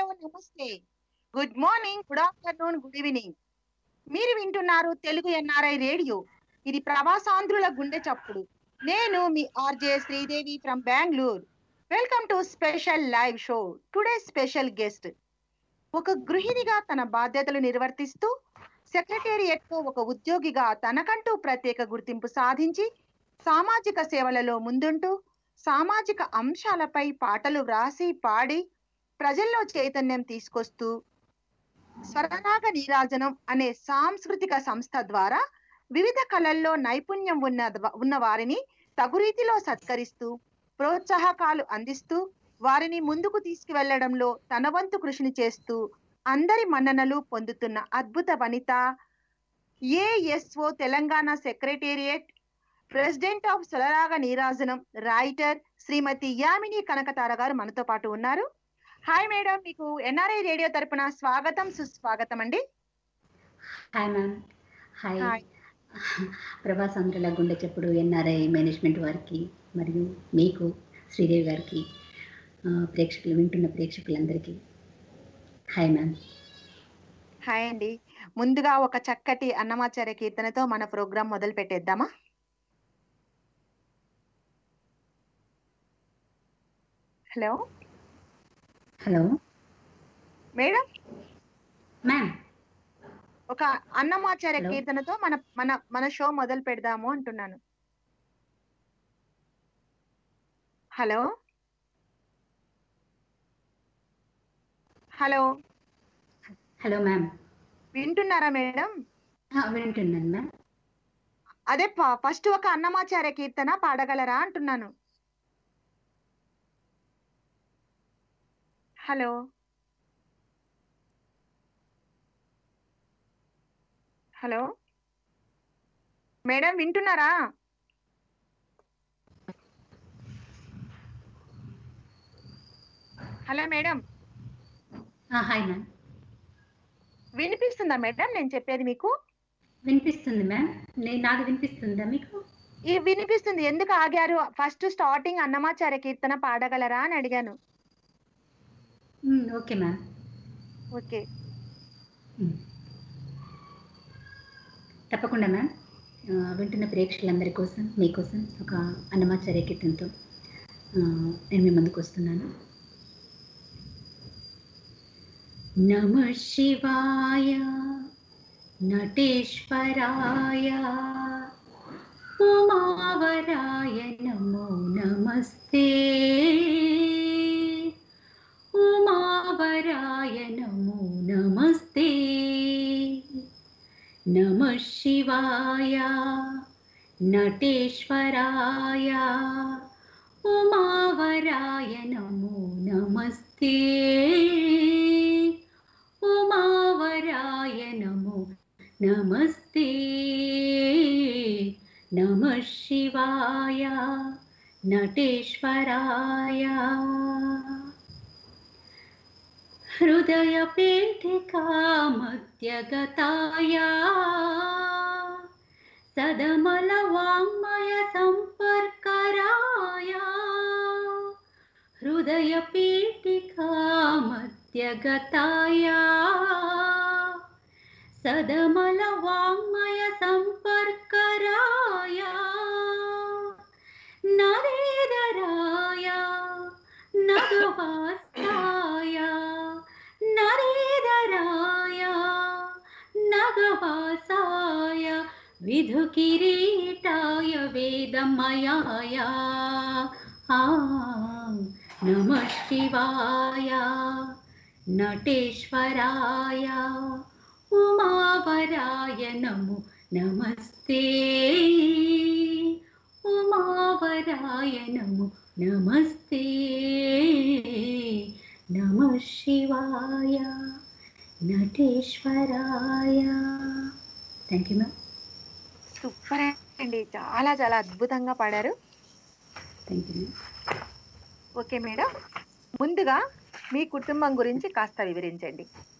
నమస్తే good morning good afternoon good evening మీరు వింటున్నారు తెలుగు ఎన్ఆర్ఐ రేడియో ఇది ప్రవాసాంధ్రుల గుండె చప్పుడు నేను మీ RJ Sridevi from Bengaluru welcome to special live show today special guest ఒక గృహిణిగా తన బాధ్యతలు నిర్వర్తిస్తూ సెక్రటేరియట్ తో ఒక ఉద్యోగిగా తనకంటూ ప్రత్యేక గుర్తింపు సాధించి సామాజిక సేవలలో ముందుంటూ సామాజిక అంశాలపై పాటలు వ్రాసి పాడి ప్రజల్లో చైతన్యం తీసుకొస్తూ స్వరనాగ నీరాజనం అనే సాంస్కృతిక సంస్థ ద్వారా వివిధ కళల్లో నైపుణ్యం ఉన్న ఉన్న వారిని తగు రీతిలో సత్కరిస్తూ ప్రోత్సాహకాలు అందిస్తూ వారిని ముందుకు తీసుకువెళ్లడంలో తన వంతు కృషిని చేస్తూ అందరి మన్ననలు పొందుతున్న అద్భుత వనిత ASO Telangana secretariat president of సులరాగ నీరాజనం రైటర్ శ్రీమతి యామిని కనకతార గారు మనతో పాటు ఉన్నారు హాయ్ మేడం మీకు ఎన్ఆర్ఐ రేడియో తరపున స్వాగతం సుస్వాగతం అండి హాయ్ మ్యామ్ హాయ్ హాయ్. ప్రభాసాంధ్రుల గుండె చెప్పుడు ఎన్ఆర్ఐ మేనేజ్మెంట్ వారికి మరియు మీకు శ్రీదేవి గారికి ఆ, ప్రేక్షకులు వింటున్న ప్రేక్షకులందరికీ హాయ్ మ్యామ్ హాయ్ అండి ముందుగా ఒక చక్కటి అన్నమాచార్య కీర్తనతో మన ప్రోగ్రాం మొదలు పెట్టేద్దామా హలో హలో మేడం మ్యామ్ ఒక అన్నమాచార్య Hello. కీర్తనతో మన మన మన షో మొదలు పెడదాము అంటున్నాను హలో హలో హలో మ్యామ్ వింటున్నారా మేడం ఆ, వింటున్నాను మ్యామ్ అదే ఫస్ట్ ఒక అన్నమాచార్య కీర్తన పాడగలరా అంటున్నాను హలో హలో మేడం వింటున్నారా హలో మేడం ఆ, హాయ్ మ్యామ్ వినిపిస్తుందా మేడం నేను చెప్పేది మీకు వినిపిస్తుంది మ్యామ్ నేను నాది వినిపిస్తుందా మీకు ఈ వినిపిస్తుంది ఎందుకు ఆగారు ఫస్ట్ స్టార్టింగ్ అన్నమాచార్య కీర్తన పాడగలరా అని అడిగాను మ్, ఓకే మ్యామ్ ఓకే మ్. తప్పకుండా మ్యామ్ ఆ, వింటున్న ప్రేక్షకులందరి కోసం మీకోసం ఒక అన్నమాచార్య కీర్తనతో ఆ, నేను మీ ముందుకు వస్తున్నాను నమ శివాయ నటేశ్వరాయ ఉమావరాయ నమో నమస్తే ఉమావరాయ నమో నమస్తే నమ శివాయ నటేశ్వరాయ ఉమావరాయ నమో నమస్తే ఉమావరాయ నమో నమస్తే నమ శివాయ నటేశ్వరాయ हृदयपेटिका मध्यगताया सदमलवाङ्मयसम्पर्कराया हृदयपेटिका मध्यगताया सदमलवाङ्मयसम्पर्कराया नरेदराय नगवास्ताय नरेदराय नगवासाय विधुकिरीटाय वेदमयाय आ नमः शिवाय नटेश्वराय उमावराय नमो नमस्ते उमावराय नमो नमस्ते नमः शिवाय నటేశ్వరాయ థ్యాంక్ యూ మ్యామ్ సూపర్ అండి చాలా చాలా అద్భుతంగా పాడారు thank you ma'am okay madam ముందుగా మీ కుటుంబం గురించి కాస్త వివరించండి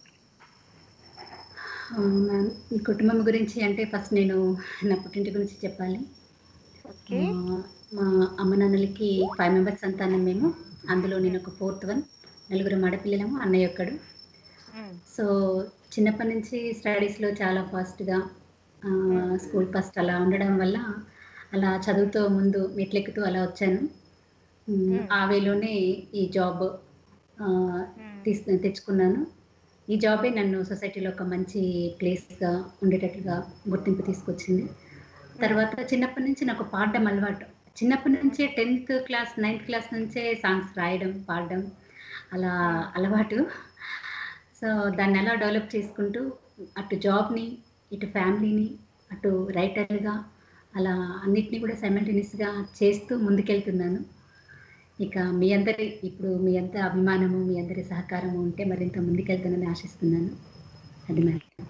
మ్యామ్ ఈ కుటుంబం గురించి అంటే ఫస్ట్ నేను నా పుట్టింటి గురించి చెప్పాలి ఓకే ఆ, మా అమ్మ నాన్నలకి ఫైవ్ మెంబర్స్ సంతానం మేము అందులో నేను ఒక ఫోర్త్ వన్ నలుగురు ఆడపిల్లలము అన్నయ్య ఒక్కడు ఉమ్, సో చిన్నప్పటి నుంచి స్టడీస్లో చాలా ఫాస్ట్గా స్కూల్ ఫస్ట్ అలా ఉండడం వల్ల అలా చదువుతో ముందు మెట్లెక్కుతూ అలా వచ్చాను మ్, Hmm. ఆ వేలోనే ఈ జాబ్ ఉమ్, తీసు తెచ్చుకున్నాను ఈ జాబే నన్ను సొసైటీలో ఒక మంచి ప్లేస్గా ఉండేటట్లుగా గుర్తింపు తీసుకొచ్చింది తర్వాత చిన్నప్పటి నుంచి నాకు పాడడం అలవాటు చిన్నప్పటి నుంచే టెన్త్ క్లాస్ నైన్త్ క్లాస్ నుంచే సాంగ్స్ రాయడం పాడడం అలా అలవాటు సో దాన్ని ఎలా డెవలప్ చేసుకుంటూ అటు జాబ్ని ఇటు ఫ్యామిలీని అటు రైటర్గా అలా అన్నిటినీ కూడా సైమల్టేనియస్గా చేస్తూ ముందుకెళ్తున్నాను ఇక మీ అందరి ఇప్పుడు మీ అంత అభిమానము మీ అందరి సహకారము ఉంటే మరింత ముందుకెళ్తానని ఆశిస్తున్నాను అది మేడం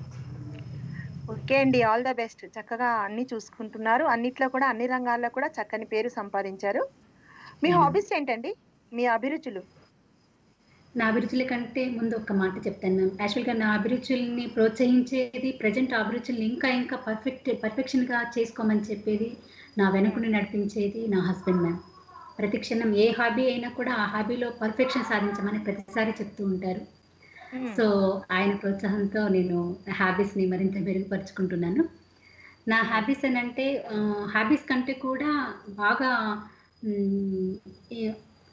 ఓకే అండి ఆల్ ద బెస్ట్ చక్కగా అన్ని చూసుకుంటున్నారు అన్నిట్లో కూడా అన్ని రంగాల్లో కూడా చక్కని పేరు సంపాదించారు మీ Hmm. హాబీస్ ఏంటండి మీ అభిరుచులు నా అభిరుచుల కంటే ముందు ఒక మాట చెప్తాను మ్యామ్ యాక్చువల్గా నా అభిరుచుల్ని ప్రోత్సహించేది ప్రజెంట్ అభిరుచుల్ని ఇంకా ఇంకా పర్ఫెక్ట్ పర్ఫెక్షన్గా చేసుకోమని చెప్పేది నా వెనుకని నడిపించేది నా హస్బెండ్ మ్యామ్ ప్రతి క్షణం ఏ హాబీ అయినా కూడా ఆ హాబీలో పర్ఫెక్షన్ సాధించమని ప్రతిసారి చెప్తూ ఉంటారు సో ఆయన ప్రోత్సాహంతో నేను హ్యాబీస్ని మరింత మెరుగుపరుచుకుంటున్నాను నా హ్యాబీస్ అని అంటే హ్యాబీస్ కంటే కూడా బాగా మ్, ఈ-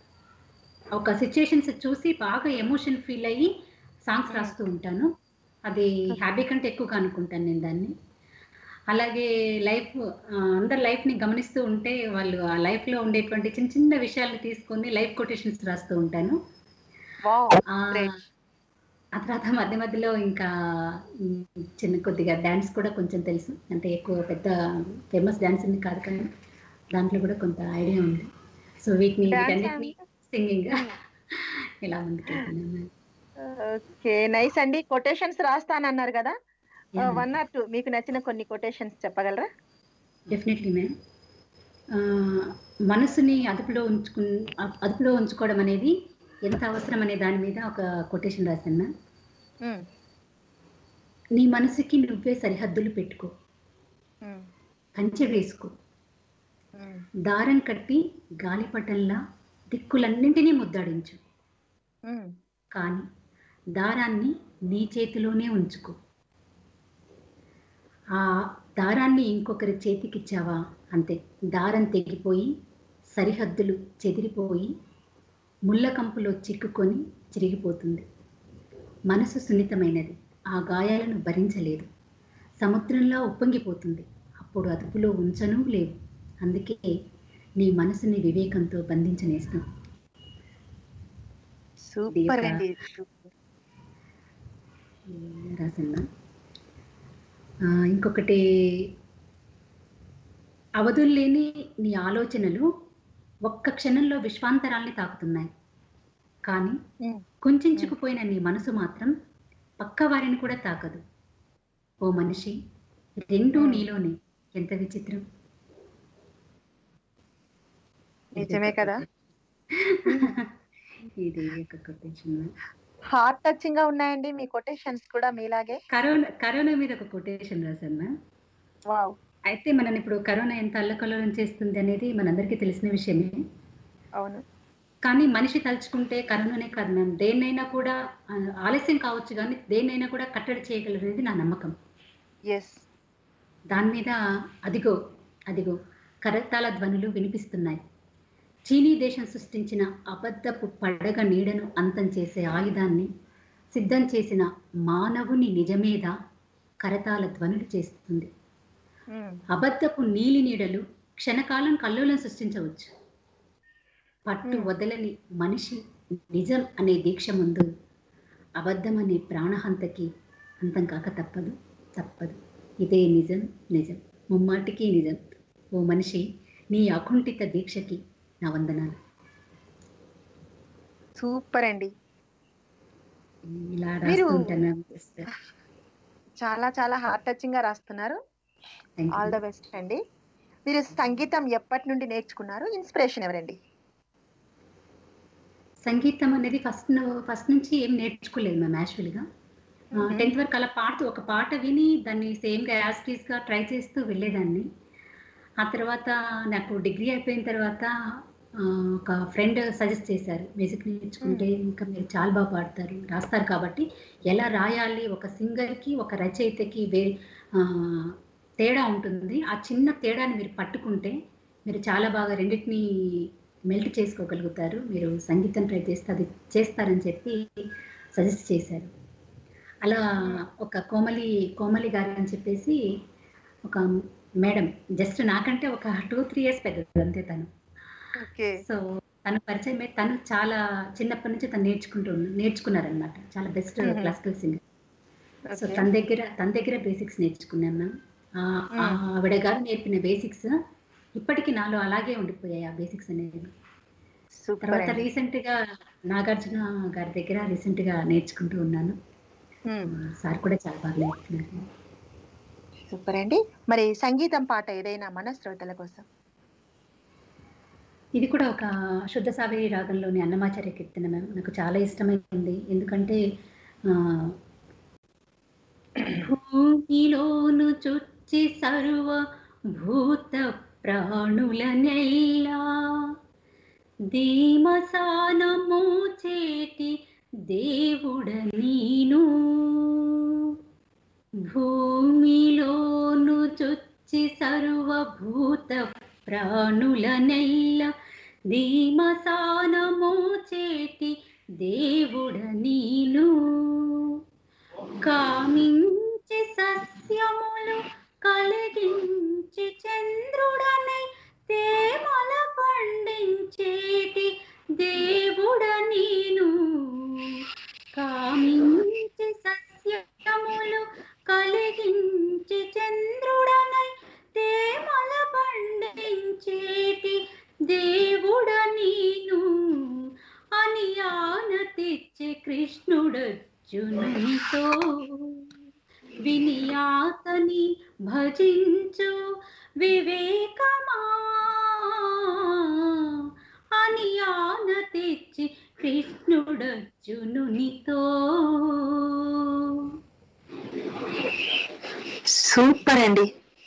ఒక సిచ్యుయేషన్స్ చూసి బాగా ఎమోషన్ ఫీల్ అయ్యి సాంగ్స్ Mm. రాస్తూ ఉంటాను అది హ్యాబీ కంటే ఎక్కువగా అనుకుంటాను నేను దాన్ని అలాగే లైఫ్ అందరి లైఫ్ని గమనిస్తూ ఉంటే వాళ్ళు ఆ లైఫ్లో ఉండేటువంటి చిన్న చిన్న విషయాలు తీసుకొని లైఫ్ కొటేషన్స్ రాస్తూ ఉంటాను వావ్ ఆ Great. ఆ తర్వాత మధ్య మధ్యలో ఇంకా మ్, చిన్న కొద్దిగా డ్యాన్స్ కూడా కొంచెం తెలుసు అంటే ఎక్కువ పెద్ద ఫేమస్ డ్యాన్స్ అని కాదు కానీ దాంట్లో కూడా కొంత ఐడియా ఉంది సో వీటిని Dance వీటన్నిటిని సింగింగ్ ఇలా ముందుకెళ్తున్నాను ఓకే నైస్ అండి కొటేషన్స్ రాస్తానన్నారు కదా వన్ ఆర్ టూ మీకు నచ్చిన కొన్ని కొటేషన్స్ చెప్పగలరా డెఫినెట్లీ మ్యామ్ మనసుని అదుపులో ఉంచుకు అదుపులో ఉంచుకోవడం అనేది ఎంత అవసరం అనే దాని మీద ఒక కొటేషన్ రాశాను మ్యామ్ ఉమ్, నీ మనసుకి నువ్వే సరిహద్దులు పెట్టుకో ఉమ్, కంచె వేసుకో ఉమ్, దారం కట్టి గాలిపటంలా దిక్కులన్నింటినీ ముద్దాడించు ఉమ్. కానీ దారాన్ని నీ చేతిలోనే ఉంచుకో ఆ దారాన్ని ఇంకొకరి చేతికిచ్చావా అంతే దారం తెగిపోయి సరిహద్దులు చెదిరిపోయి ముళ్ళకంపులో చిక్కుకొని చిరిగిపోతుంది మనసు సున్నితమైనది ఆ గాయాలను భరించలేదు సముద్రంలా ఉప్పొంగిపోతుంది అప్పుడు అదుపులో ఉంచను లేవు అందుకే నీ మనసుని వివేకంతో బంధించనేస్తాం సూపర్ యొక్క- అండి రాసన్నా ఆ, ఇంకొకటి అవధులు లేని నీ ఆలోచనలు ఒక్క క్షణంలో విశ్వాంతరాల్ని తాకుతున్నాయి కానీ ఉమ్, కుంచుకుపోయిన నీ మనసు మాత్రం పక్క వారిని కూడా తాకదు ఓ మనిషి రెండూ Hmm. నీలోనే ఎంత విచిత్రం నిజమే కదా ఇది ఒక కొటేషన్ హార్ట్ టచింగ్ గా ఉన్నాయండి మీ కొటేషన్స్ కూడా మీలాగే కరోనా కరోనా మీద ఒక కొటేషన్ రాసన్నా వావ్ అయితే మనం ఇప్పుడు కరోనా ఎంత అల్లకల్లోలం చేస్తుంది అనేది మనందరికీ తెలిసిన విషయమే అవును కానీ మనిషి తలుచుకుంటే కరోనానే కాదు మ్యామ్ దేన్నైనా కూడా ఆ, ఆలస్యం కావచ్చు కానీ దేన్నైనా కూడా కట్టడి చేయగలరు అనేది నా నమ్మకం ఎస్ దాని మీద అదిగో అదిగో కరతాళ ధ్వనులు వినిపిస్తున్నాయి చీనీ దేశం సృష్టించిన అబద్ధపు పడగ నీడను అంతం చేసే ఆయుధాన్ని సిద్ధం చేసిన మానవుని నిజమేద కరతాళ ధ్వనులు చేస్తుంది అబద్ధపు నీలి నీడలు క్షణకాలం కల్లోలం సృష్టించవచ్చు పట్టు Hmm. వదలని మనిషి నిజం అనే దీక్ష ముందు అబద్ధం అనే ప్రాణహంతకి అంతం కాక తప్పదు తప్పదు ఇదే నిజం నిజం ముమ్మాటికి నిజం ఓ మనిషి నీ అకుంఠిత దీక్షకి నా వందనాలు సూపర్ అండి ఇలా మీరు- రాస్తుంటాను చాలా చాలా హార్ట్ టచింగ్ గా రాస్తున్నారు ఆల్ ద బెస్ట్ అండి మీరు సంగీతం ఎప్పటి నుండి నేర్చుకున్నారు ఇన్స్పిరేషన్ ఎవరండి సంగీతం అనేది ఫస్ట్ ఫస్ట్ నుంచి ఏం నేర్చుకోలేదు మ్యామ్ యాక్చువల్గా Mhm. టెన్త్ వరకు అలా పాడుతూ ఒక పాట విని దాన్ని సేమ్గా యాస్టీస్గా ట్రై చేస్తూ వెళ్ళేదాన్ని ఆ తర్వాత నాకు డిగ్రీ అయిపోయిన తర్వాత ఆ, ఒక ఫ్రెండ్ సజెస్ట్ చేశారు మ్యూజిక్ నేర్చుకుంటే ఇంకా మీరు చాలా బాగా పాడతారు రాస్తారు కాబట్టి ఎలా రాయాలి ఒక సింగర్కి ఒక రచయితకి వే ఆ, తేడా ఉంటుంది ఆ చిన్న తేడాని మీరు పట్టుకుంటే మీరు చాలా బాగా రెండింటిని మెల్ట్ చేసుకోగలుగుతారు మీరు సంగీతం ట్రై చేస్తే అది చేస్తారని చెప్పి సజెస్ట్ చేశారు అలా ఒక కోమలి కోమలి గారు అని చెప్పేసి ఒక మేడం జస్ట్ నాకంటే ఒక టూ త్రీ ఇయర్స్ పెద్దది అంతే తను ఓకే సో తను పరిచయం అయ్యి తను చాలా చిన్నప్పటి నుంచి తను నేర్చుకుంటూ ఉన్న- నేర్చుకున్నారనమాట చాలా best Mhm. Classical singer so okay తన దగ్గర తన దగ్గర బేసిక్స్ నేర్చుకున్నాను మ్యామ్ ఆ- ఆ Mm. ఆవిడ గారు నేర్పిన బేసిక్స్ ఇప్పటికీ నాలో అలాగే ఉండిపోయాయి ఆ బేసిక్స్ అనేవి సూపర్ తర్వాత అండి రీసెంట్ గా నాగార్జున గారి దగ్గర రీసెంట్ గా నేర్చుకుంటూ ఉన్నాను ఉమ్, సార్ కూడా చాలా బాగా నేర్పుతున్నారు సూపర్ అండి మరి సంగీతం పాట ఏదైనా మన శ్రోతల కోసం ఇది కూడా ఒక శుద్ధ సావేరి రాగంలోని అన్నమాచార్య కీర్తన మ్యామ్ నాకు చాలా ఇష్టమైంది ఎందుకంటే ఆ, భూమిలోను చుచ్చి సర్వ భూత ప్రాణుల నెల్లా ధీమసానము చేటి దేవుడ నీను భూమిలోను చొచ్చి సర్వభూత ప్రాణుల నెల్ల ధీమసానము చేటి దేవుడ నీను కామించి సస్యములు కలిగించి చంద్రుడనై తేమల పండించేటి దేవుడ నీను కామించి సస్యములు కలిగించి చంద్రుడనై తేమల పండించేటి దేవుడ నీను అని ఆన తెచ్చే కృష్ణుడర్జునునితో వినియాతని భజించు వివేకమా అని ఆన తెచ్చి కృష్ణుడర్జునునితో సూపర్ అండి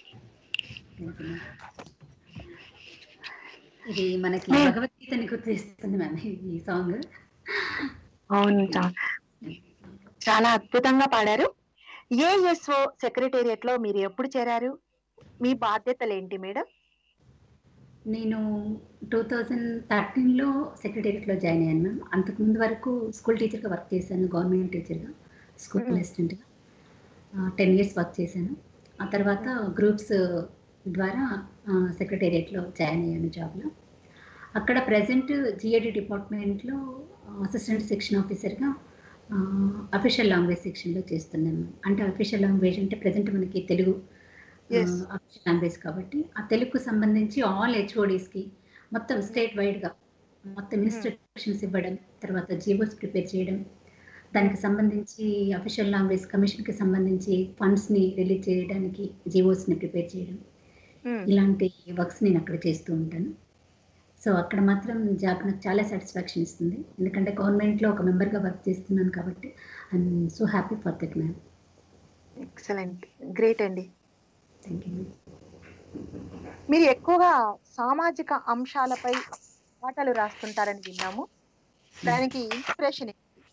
ఇది మనకి Hmm. భగవద్గీతని గుర్తు చేస్తుంది మ్యామ్ ఈ సాంగ్ అవును చా- చాలా అద్భుతంగా పాడారు ఏఎస్ఓ సెక్రటేరియట్ లో మీరు ఎప్పుడు చేరారు మీ బాధ్యతలు ఏంటి మేడం నేను టూ థౌజండ్ థర్టీన్లో సెక్రటేరియట్లో జాయిన్ అయ్యాను మ్యామ్ అంతకుముందు వరకు స్కూల్ టీచర్గా వర్క్ చేశాను గవర్నమెంట్ టీచర్గా స్కూల్ Mhm. అసిస్టెంట్గా టెన్ ఇయర్స్ వర్క్ చేశాను ఆ తర్వాత గ్రూప్స్ ద్వారా సెక్రటేరియట్లో జాయిన్ అయ్యాను జాబ్లో అక్కడ ప్రజెంట్ జిఏడి డిపార్ట్మెంట్లో అసిస్టెంట్ సెక్షన్ ఆఫీసర్గా అఫీషియల్ లాంగ్వేజ్ సెక్షన్లో చేస్తున్నాను అంటే అఫీషియల్ లాంగ్వేజ్ అంటే ప్రజెంట్ మనకి తెలుగు Yes. అఫీషియల్ లాంగ్వేజ్ కాబట్టి ఆ తెలుగుకు సంబంధించి ఆల్ హెచ్ఓడిస్కి మొత్తం స్టేట్ వైడ్గా మొత్తం ఇన్స్ట్రక్షన్స్ ఇవ్వడం తర్వాత జీవోస్ ప్రిపేర్ చేయడం దానికి సంబంధించి అఫీషియల్ లాంగ్వేజ్ కమిషన్కి సంబంధించి ఫండ్స్ని రిలీజ్ చేయడానికి జీవోస్ని ప్రిపేర్ చేయడం ఇలాంటి వర్క్స్ నేను అక్కడ చేస్తూ ఉంటాను సో అక్కడ మాత్రం జాబ్ నాకు చాలా సాటిస్ఫాక్షన్ ఇస్తుంది ఎందుకంటే గవర్నమెంట్లో ఒక మెంబర్గా వర్క్ చేస్తున్నాను కాబట్టి I'm so happy for that ma'am excellent great అండి థ్యాంక్ యూ మీరు ఎక్కువగా సామాజిక అంశాలపై పాటలు రాస్తుంటారని విన్నాము దానికి ఇన్స్పిరేషన్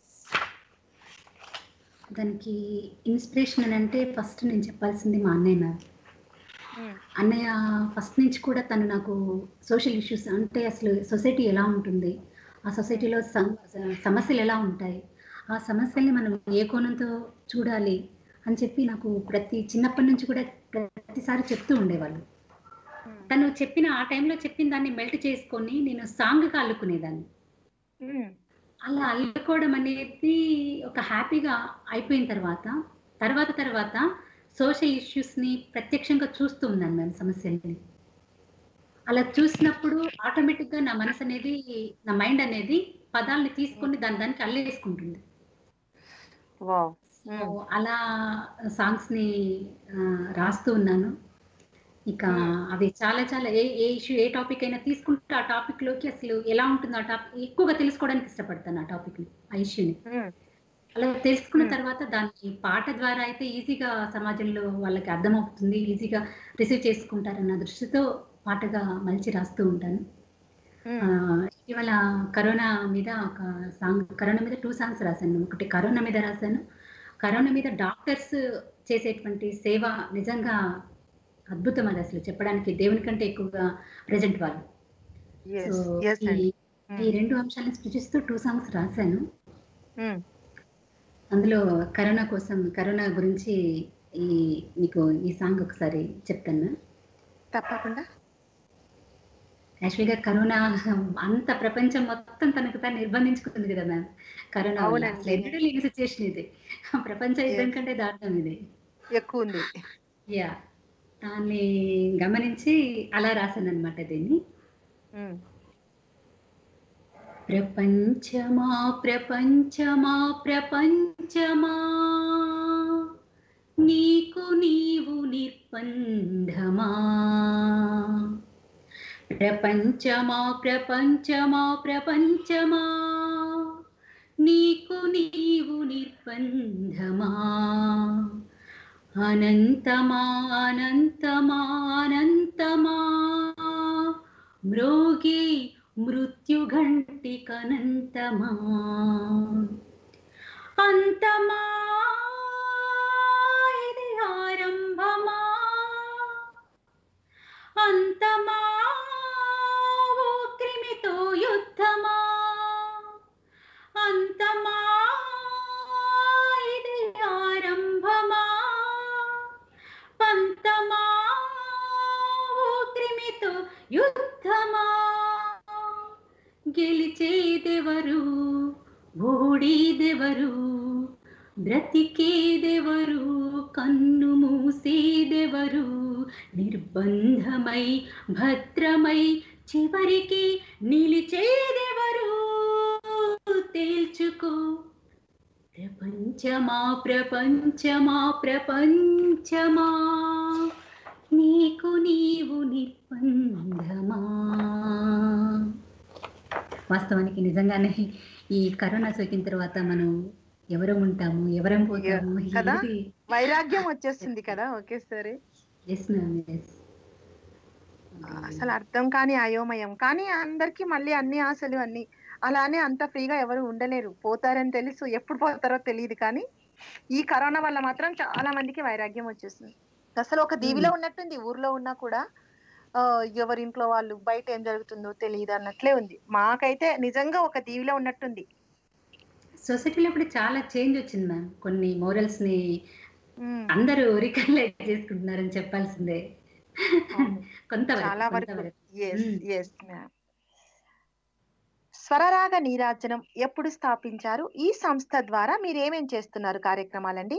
దానికి ఇన్స్పిరేషన్ అని అంటే ఫస్ట్ నేను చెప్పాల్సింది మా అన్నయ్య మ్యామ్ అన్నయ్య ఫస్ట్ నుంచి కూడా తను నాకు సోషల్ ఇష్యూస్ అంటే అసలు సొసైటీ ఎలా ఉంటుంది ఆ సొసైటీలో సం- సమస్యలు ఎలా ఉంటాయి ఆ సమస్యల్ని మనం ఏ కోణంతో చూడాలి అని చెప్పి నాకు ప్రతి చిన్నప్పటి నుంచి కూడా ప్రతిసారి చెప్తూ ఉండేవాళ్ళు తను చెప్పిన ఆ టైంలో చెప్పిన దాన్ని మెల్ట్ చేసుకొని నేను సాంగ్గా అల్లుకునేదాన్ని అలా అల్లుకోవడం అనేది ఒక హ్యాపీగా అయిపోయిన తర్వాత తర్వాత తర్వాత సోషల్ ఇష్యూస్ని ప్రత్యక్షంగా చూస్తూ ఉన్నాను మేము సమస్యల్ని అలా చూసినప్పుడు ఆటోమేటిక్గా నా మనసు అనేది నా మైండ్ అనేది పదాలని తీసుకొని దాని దానికి అల్లేసుకుంటుంది వావ్ సో అలా సాంగ్స్ ని ఆ, రాస్తూ ఉన్నాను ఇక Hmm. అవి చాలా చాలా ఏ ఏ ఇష్యూ ఏ టాపిక్ అయినా తీసుకుంటే ఆ టాపిక్ లోకి అసలు ఎలా ఉంటుంది ఆ టాపిక్ ఎక్కువగా తెలుసుకోవడానికి ఇష్టపడతాను ఆ టాపిక్ ని ఆ ఇష్యూని అలా తెలుసుకున్న Hmm. తర్వాత దాన్ని పాట ద్వారా అయితే ఈజీగా సమాజంలో వాళ్ళకి అర్థమవుతుంది ఈజీగా రిసీవ్ చేసుకుంటారన్న దృష్టితో పాటగా మలిచి రాస్తూ ఉంటాను ఆ, ఇటీవల కరోనా మీద ఒక సాంగ్ కరోనా మీద టూ సాంగ్స్ రాశాను ఒకటి కరోనా మీద రాశాను కరోనా మీద డాక్టర్స్ చేసేటువంటి సేవ నిజంగా అద్భుతం అది అసలు చెప్పడానికి దేవుని కంటే ఎక్కువగా ప్రజెంట్ వాళ్ళు ఎస్ సో ఎస్ ఈ అండి ఈ రెండు అంశాలను సృష్టిస్తూ టూ సాంగ్స్ రాశాను ఉమ్, అందులో కరోనా కోసం కరోనా గురించి ఈ మీకు ఈ సాంగ్ ఒకసారి చెప్తాను తప్పకుండా యాక్చువల్గా కరోనా అంత ప్రపంచం మొత్తం తనకు తాను నిర్బంధించుకుంటుంది కదా మ్యామ్ కరోనా వల్ల. అవునండి. అసలు ఎన్నడూ లేని సిచ్యుయేషన్ ఇది ప్రపంచ యుద్ధం Yes. కంటే దారుణం ఇది ఎక్కువ ఉంది యా దాన్ని గమనించి అలా రాశాను అనమాట దీన్ని ఉమ్, ప్రపంచమా ప్రపంచమా ప్రపంచమా నీకు నీవు నిర్బంధమా ప్రపంచమా ప్రపంచమా ప్రపంచమా నీకు నీవు నిర్బంధమా అనంతమా అనంతమా అనంతమా మ్రోగే మృత్యుఘంటికనంతమా అంతమా ఇది ఆరంభమా అంతమా ఓ క్రిమితో యుద్ధమా అంతమా ఇది ఆరంభమా పంతమా ఓ క్రిమితో యుద్ధమా గెలిచేదెవరు ఓడేదెవరు బ్రతికేదెవరు కన్ను మూసేదెవరు నిర్బంధమై భద్రమై చివరికి నిలిచేదెవరు తేల్చుకో ప్రపంచమా ప్రపంచమా ప్రపంచమా నీకు నీవు నిర్బంధమా వాస్తవానికి నిజంగానే ఈ కరోనా సోకిన తర్వాత మనం ఎవరం ఉంటాము ఎవరం పోతాము కదా? వైరాగ్యం వచ్చేస్తుంది కదా ఒకేసారి ఎస్ మ్యామ్ ఎస్ అసలు అర్థం కాని అయోమయం కానీ అందరికి మళ్ళీ అన్ని ఆశలు అన్ని అలానే అంత ఫ్రీగా ఎవరు ఉండలేరు పోతారని తెలుసు ఎప్పుడు పోతారో తెలియదు కానీ ఈ కరోనా వల్ల మాత్రం చాలా మందికి వైరాగ్యం వచ్చేసింది అసలు ఒక దీవిలో ఉన్నట్టుంది ఊర్లో ఉన్నా కూడా ఆ, ఎవరింట్లో వాళ్ళు బయట ఏం జరుగుతుందో తెలియదు అన్నట్లే ఉంది మాకైతే నిజంగా ఒక దీవిలో ఉన్నట్టుంది సొసైటీలో ఇప్పుడు చాలా చేంజ్ వచ్చింది మ్యామ్ కొన్ని మోరల్స్ ని ఉమ్, అందరూ రికగ్నైజ్ చేసుకుంటున్నారని చెప్పాల్సిందే అవును. కొంతవరకు చాలా వరకు కొంతవరకు ఎస్ మ్మ్. ఎస్ మ్యామ్ స్వరరాగ నీరాజనం ఎప్పుడు స్థాపించారు ఈ సంస్థ ద్వారా మీరు ఏమేం చేస్తున్నారు కార్యక్రమాలండి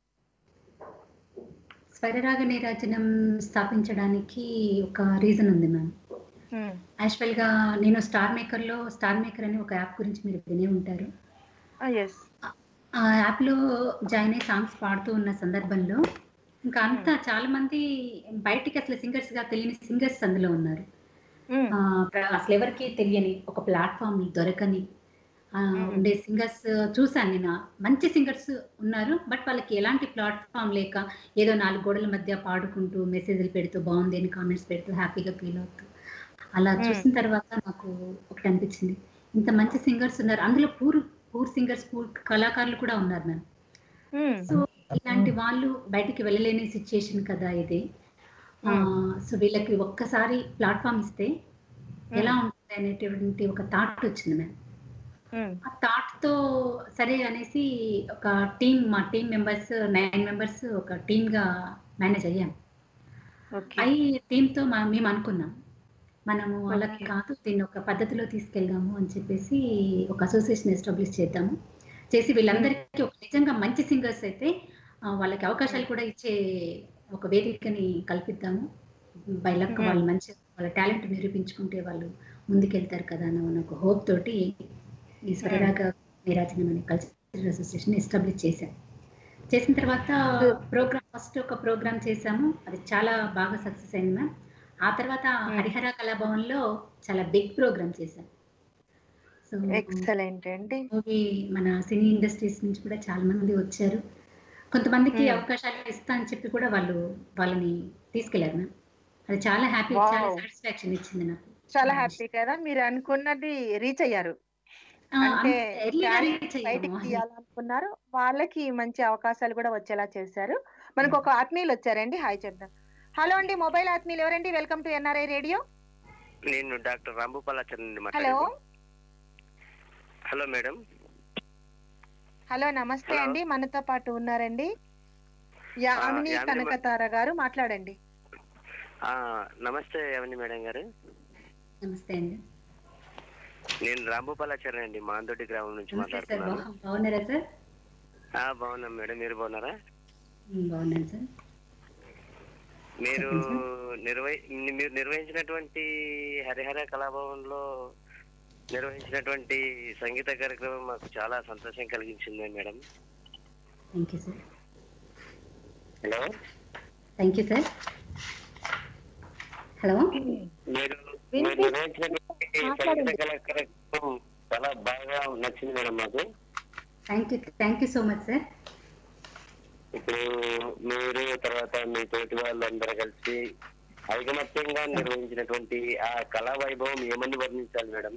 స్వరరాగ నీరాజనం స్థాపించడానికి ఒక రీజన్ ఉంది మ్యామ్ మ్మ్. యాక్చువల్ గా నేను స్టార్ మేకర్ లో స్టార్ మేకర్ అనే ఒక యాప్ గురించి మీరు వినే ఉంటారు ఆ, ఎస్ ఆ యాప్ లో జాయిన్ అయ్యి సాంగ్స్ పాడుతూ ఉన్న సందర్భంలో ఇంకా అంతా చాలా మంది బయటికి అసలు సింగర్స్ గా తెలియని సింగర్స్ అందులో ఉన్నారు మ్మ్. ఆ, ప్ర- అసలు ఎవరికి తెలియని ఒక ప్లాట్ఫామ్ దొరకని ఆ, మ్మ్. ఉండే సింగర్స్ చూసాను నేను మంచి సింగర్స్ ఉన్నారు బట్ వాళ్ళకి ఎలాంటి ప్లాట్ఫామ్ లేక ఏదో నాలుగు గోడల మధ్య పాడుకుంటూ మెసేజ్లు పెడుతూ బాగుంది అని కామెంట్స్ పెడుతూ హ్యాపీగా ఫీల్ అవుతూ అలా మ్మ్. చూసిన తర్వాత నాకు ఒకటి అనిపించింది ఇంత మంచి సింగర్స్ ఉన్నారు అందులో పూర్ పూర్ సింగర్స్ పూర్ కళాకారులు కూడా ఉన్నారు మ్యామ్ మ్మ్. సో ఇలాంటి వాళ్ళు బయటికి వెళ్ళలేని సిచ్యుయేషన్ కదా ఇది ఆ, మ్మ్. సో వీళ్ళకి ఒక్కసారి ప్లాట్ఫామ్ ఇస్తే ఎలా ఉంటుంది అనేటువంటి ఒక థాట్ వచ్చింది మ్యామ్ మ్మ్. ఆ థాట్ తో సరే అనేసి ఒక టీమ్ మా టీం మెంబర్స్ నైన్ మెంబర్స్ ఒక టీమ్ గా మేనేజ్ అయ్యాం ఓకే అయి టీమ్ తో మా- మేము అనుకున్నాం మనము అలా Okay. కాదు దీన్ని ఒక పద్ధతిలో తీసుకెళ్దాము అని చెప్పేసి ఒక అసోసియేషన్ ఎస్టాబ్లిష్ చేద్దాము చేసి వీళ్ళందరికీ ఒక నిజంగా మంచి సింగర్స్ అయితే ఆ, వాళ్ళకి అవకాశాలు కూడా ఇచ్చే ఒక వేదికని కల్పిద్దాము బై లక్ Mhm. వాళ్ళు మంచి వాళ్ళ టాలెంట్ నిరూపించుకుంటే వాళ్ళు ముందుకెళ్తారు కదా అన్న ఒక హోప్ తోటి ఈ స్వరరాగ నిరాజనం అనే కల్చరల్ అసోసియేషన్ ఎస్టాబ్లిష్ చేశాం చేసిన తర్వాత ప్రోగ్రామ్ ఫస్ట్ ఒక ప్రోగ్రామ్ చేశాము అది చాలా బాగా సక్సెస్ అయింది మ్యామ్ ఆ తర్వాత Hmm. హరిహర కళాభవన్ లో చాలా బిగ్ ప్రోగ్రామ్ చేశాం సో ఎక్సలెంట్ అండి మూవీ మన సినీ ఇండస్ట్రీస్ నుంచి కూడా చాలా మంది వచ్చారు కొంతమందికి Hmm. అవకాశాలు ఇస్తా అని చెప్పి కూడా వాళ్ళు వాళ్ళని తీసుకెళ్లారు మ్యామ్ అది చాలా హ్యాపీ Wow. చాలా సాటిస్ఫాక్షన్ ఇచ్చింది నాకు చాలా Hmm. హ్యాపీ కదా మీరు అనుకున్నది రీచ్ అయ్యారు ఆ, అంటే అంత ఎర్లీగా talent రీచ్ బయటికి అయ్యాము తీయాలనుకున్నారు వాళ్ళకి మంచి అవకాశాలు కూడా వచ్చేలా చేశారు మనకు ఒక ఆత్మీయులు వచ్చారండి హాయ్ చెప్దాం హలో అండి మొబైల్ ఆత్మీయులు ఎవరండి వెల్కమ్ టు ఎన్ఆర్ఐ రేడియో నేను డాక్టర్ రాంభూపాలాచారి నుండి హలో మాట్లాడాను హలో మేడం హలో నమస్తే Hello. అండి మనతో పాటు ఉన్నారండి యామిని యామిని కనకతార గారు మాట్లాడండి ఆ, నమస్తే అవని మేడం గారు నమస్తే అండి నేను రాంభూపాలాచారి అండి మాందొడ్డి గ్రామం నుంచి నమస్తే సార్ మాట్లాడుతున్నాను బాగు- బాగున్నారా సార్ ఆ, బాగున్నాం మేడం మీరు బాగున్నారా ఉమ్, బాగున్నాను సార్ మీరు చెప్పండి నిర్వహి మీరు నిర్వహించినటువంటి హరిహర కళాభవన్లో నిర్వహించినటువంటి సంగీత కార్యక్రమం మాకు చాలా సంతోషం కలిగించింది madam thank you sir hello thank you sir hello మీరు వినిపి- మీరు నిర్వహించినటువంటి సంగీత మాట్లాడండి. కార్యక్రమం చాలా బాగా నచ్చింది మేడం మాకు thank you thank you so much sir ఇప్పుడు మీరు తర్వాత మీ తోటి వాళ్ళందరూ కలిసి ఐకమత్యంగా నిర్వహించినటువంటి ఆ కళా వైభవం ఏమని వర్ణించాలి మేడం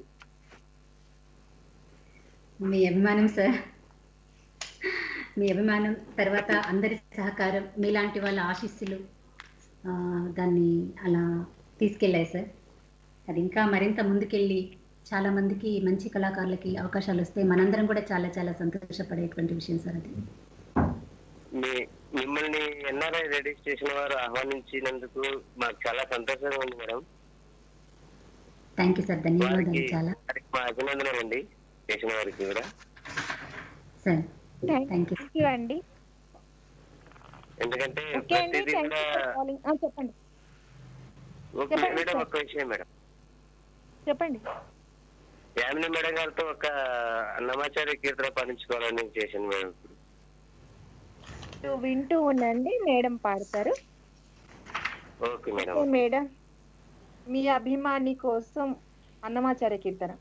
మీ అభిమానం సార్ మీ అభిమానం తర్వాత అందరి సహకారం మీలాంటి వాళ్ళ ఆశీస్సులు ఆ, దాన్ని అలా తీసుకెళ్ళాయి సార్ అది ఇంకా మరింత ముందుకెళ్ళి చాలా మందికి మంచి కళాకారులకి అవకాశాలు వస్తే మనందరం కూడా చాలా చాలా సంతోషపడేటువంటి విషయం సార్ అది మీ మిమ్మల్ని ఎన్ఆర్ఐ రేడియో స్టేషన్ వారు ఆహ్వానించినందుకు మాకు చాలా సంతోషంగా ఉంది మేడం థ్యాంక్ యూ సార్ ధన్యవాదాలు వారికి చాలా వారికి మా అభినందనలు అండి స్టేషన్ వారికి కూడా sir thank you thank you అండి ఎందుకంటే ఓకే అండి ప్రతిదీ థ్యాంక్ కూడా యూ ఫర్ కాలింగ్ చెప్పండి ఒక చెప్పండి మేడం సార్. ఒక విషయం మేడం చెప్పండి యామిని మేడం గారితో ఒక అన్నమాచార్య కీర్తన పాటించుకోవాలని చేశాను మేడం మీరు వింటూ ఉండండి మేడం పాడతారు ఓకే మేడం ఓకే మేడం మీ అభిమాని కోసం అన్నమాచార్య కీర్తన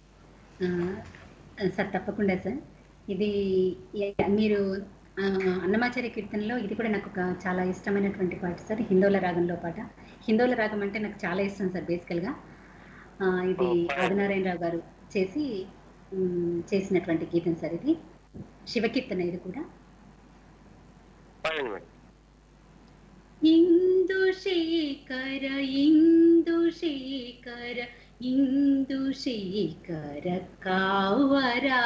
ఆ, సార్ తప్పకుండా సార్ ఇది ఏ- మీరు ఆ, అన్నమాచార్య కీర్తనలో ఇది కూడా నాకు ఒక చాలా ఇష్టమైనటువంటి పాట సార్ హిందోల రాగంలో పాట హిందోల రాగం అంటే నాకు చాలా ఇష్టం సార్ బేసికల్గా ఆ, ఇది ఓ, పాడండి. ఆదినారాయణరావు గారు చేసి ఉమ్, చేసినటువంటి గీతం సార్ ఇది శివకీర్తన ఇది కూడా పాడండి మేడం ఇందుశేఖర ఇందుశేఖర ఇందుశేఖర కావరా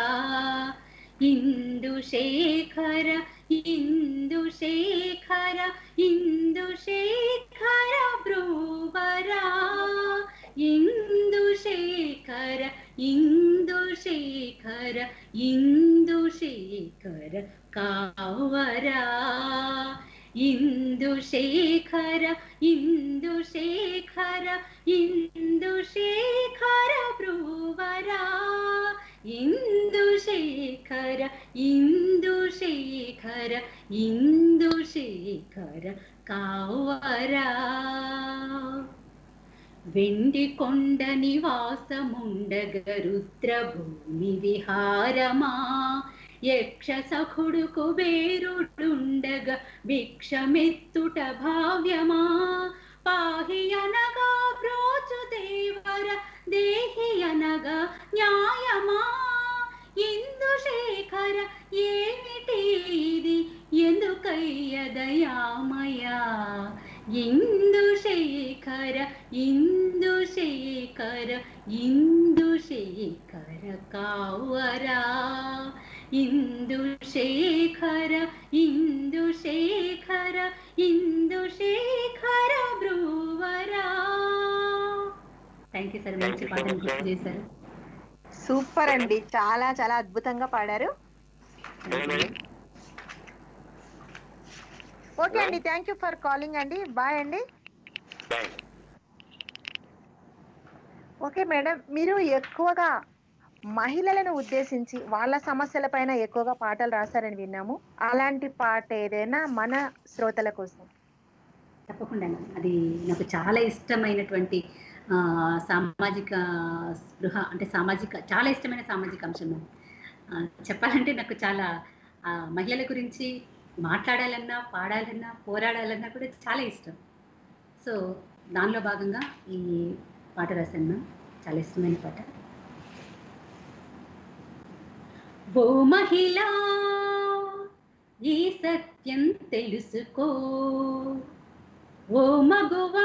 ఇందుశేఖర ఇందుశేఖర ఇందుశేఖర బ్రూవరా ఇందుశేఖర ఇందుశేఖర ఇందుశేఖర కావరా ఇందుశేఖర ఇందుశేఖర ఇందుశేఖర బ్రూవరా ఇందుశేఖర ఇందుశేఖర ఇందుశేఖర కావరా వెండి కొండ నివాసముండగ రుద్రభూమి విహారమా యక్ష సఖుడు కుబేరుడుండగ భిక్షమెత్తుట భావ్యమా పాహి అనగా బ్రోచు దేవర దేహి అనగా న్యాయమా ఇందుశేఖర ఏమిటి ఇది ఎందుకయ్య దయామయా ఇందుశేఖర ఇందుశేఖర ఇందుశేఖర కావరా ఇందుశేఖర ఇందుశేఖర ఇందుశేఖర బ్రూవరా థ్యాంక్ యూ సార్ మంచి పాటను గుర్తు చేశారు సూపర్ అండి చాలా చాలా అద్భుతంగా పాడారు హలో మేడం ఓకే అండి థ్యాంక్ యూ ఫర్ కాలింగ్ అండి బాయ్ అండి బాయ్ ఓకే మేడం మీరు ఎక్కువగా మహిళలను ఉద్దేశించి వాళ్ళ సమస్యల పైన ఎక్కువగా పాటలు రాశారని విన్నాము అలాంటి పాట ఏదైనా మన శ్రోతల కోసం తప్పకుండా అది నాకు చాలా ఇష్టమైనటువంటి ఆ, సామాజిక స్పృహ అంటే సామాజిక చాలా ఇష్టమైన సామాజిక అంశం అది. ఆ, చెప్పాలంటే నాకు చాలా ఆ, మహిళల గురించి మాట్లాడాలన్నా పాడాలన్నా పోరాడాలన్నా కూడా చాలా ఇష్టం సో దానిలో భాగంగా ఈ పాట రాశాను మ్యామ్ చాలా ఇష్టమైన పాట ఓ మహిళ ఈ సత్యం తెలుసుకో ఓ మగువా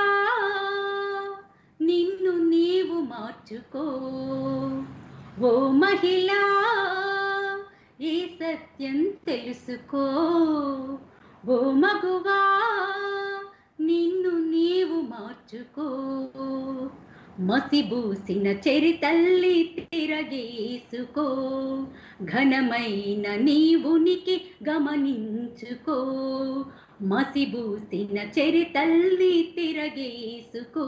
నిన్ను నీవు మార్చుకో ఓ మహిళ ఈ సత్యం తెలుసుకో ఓ మగువా నిన్ను నీవు మార్చుకో మసిబూసిన చెరితల్లి తిరగేసుకో ఘనమైన నీ ఉనికి గమనించుకో మసిబూసిన చెరితల్లి తిరగేసుకో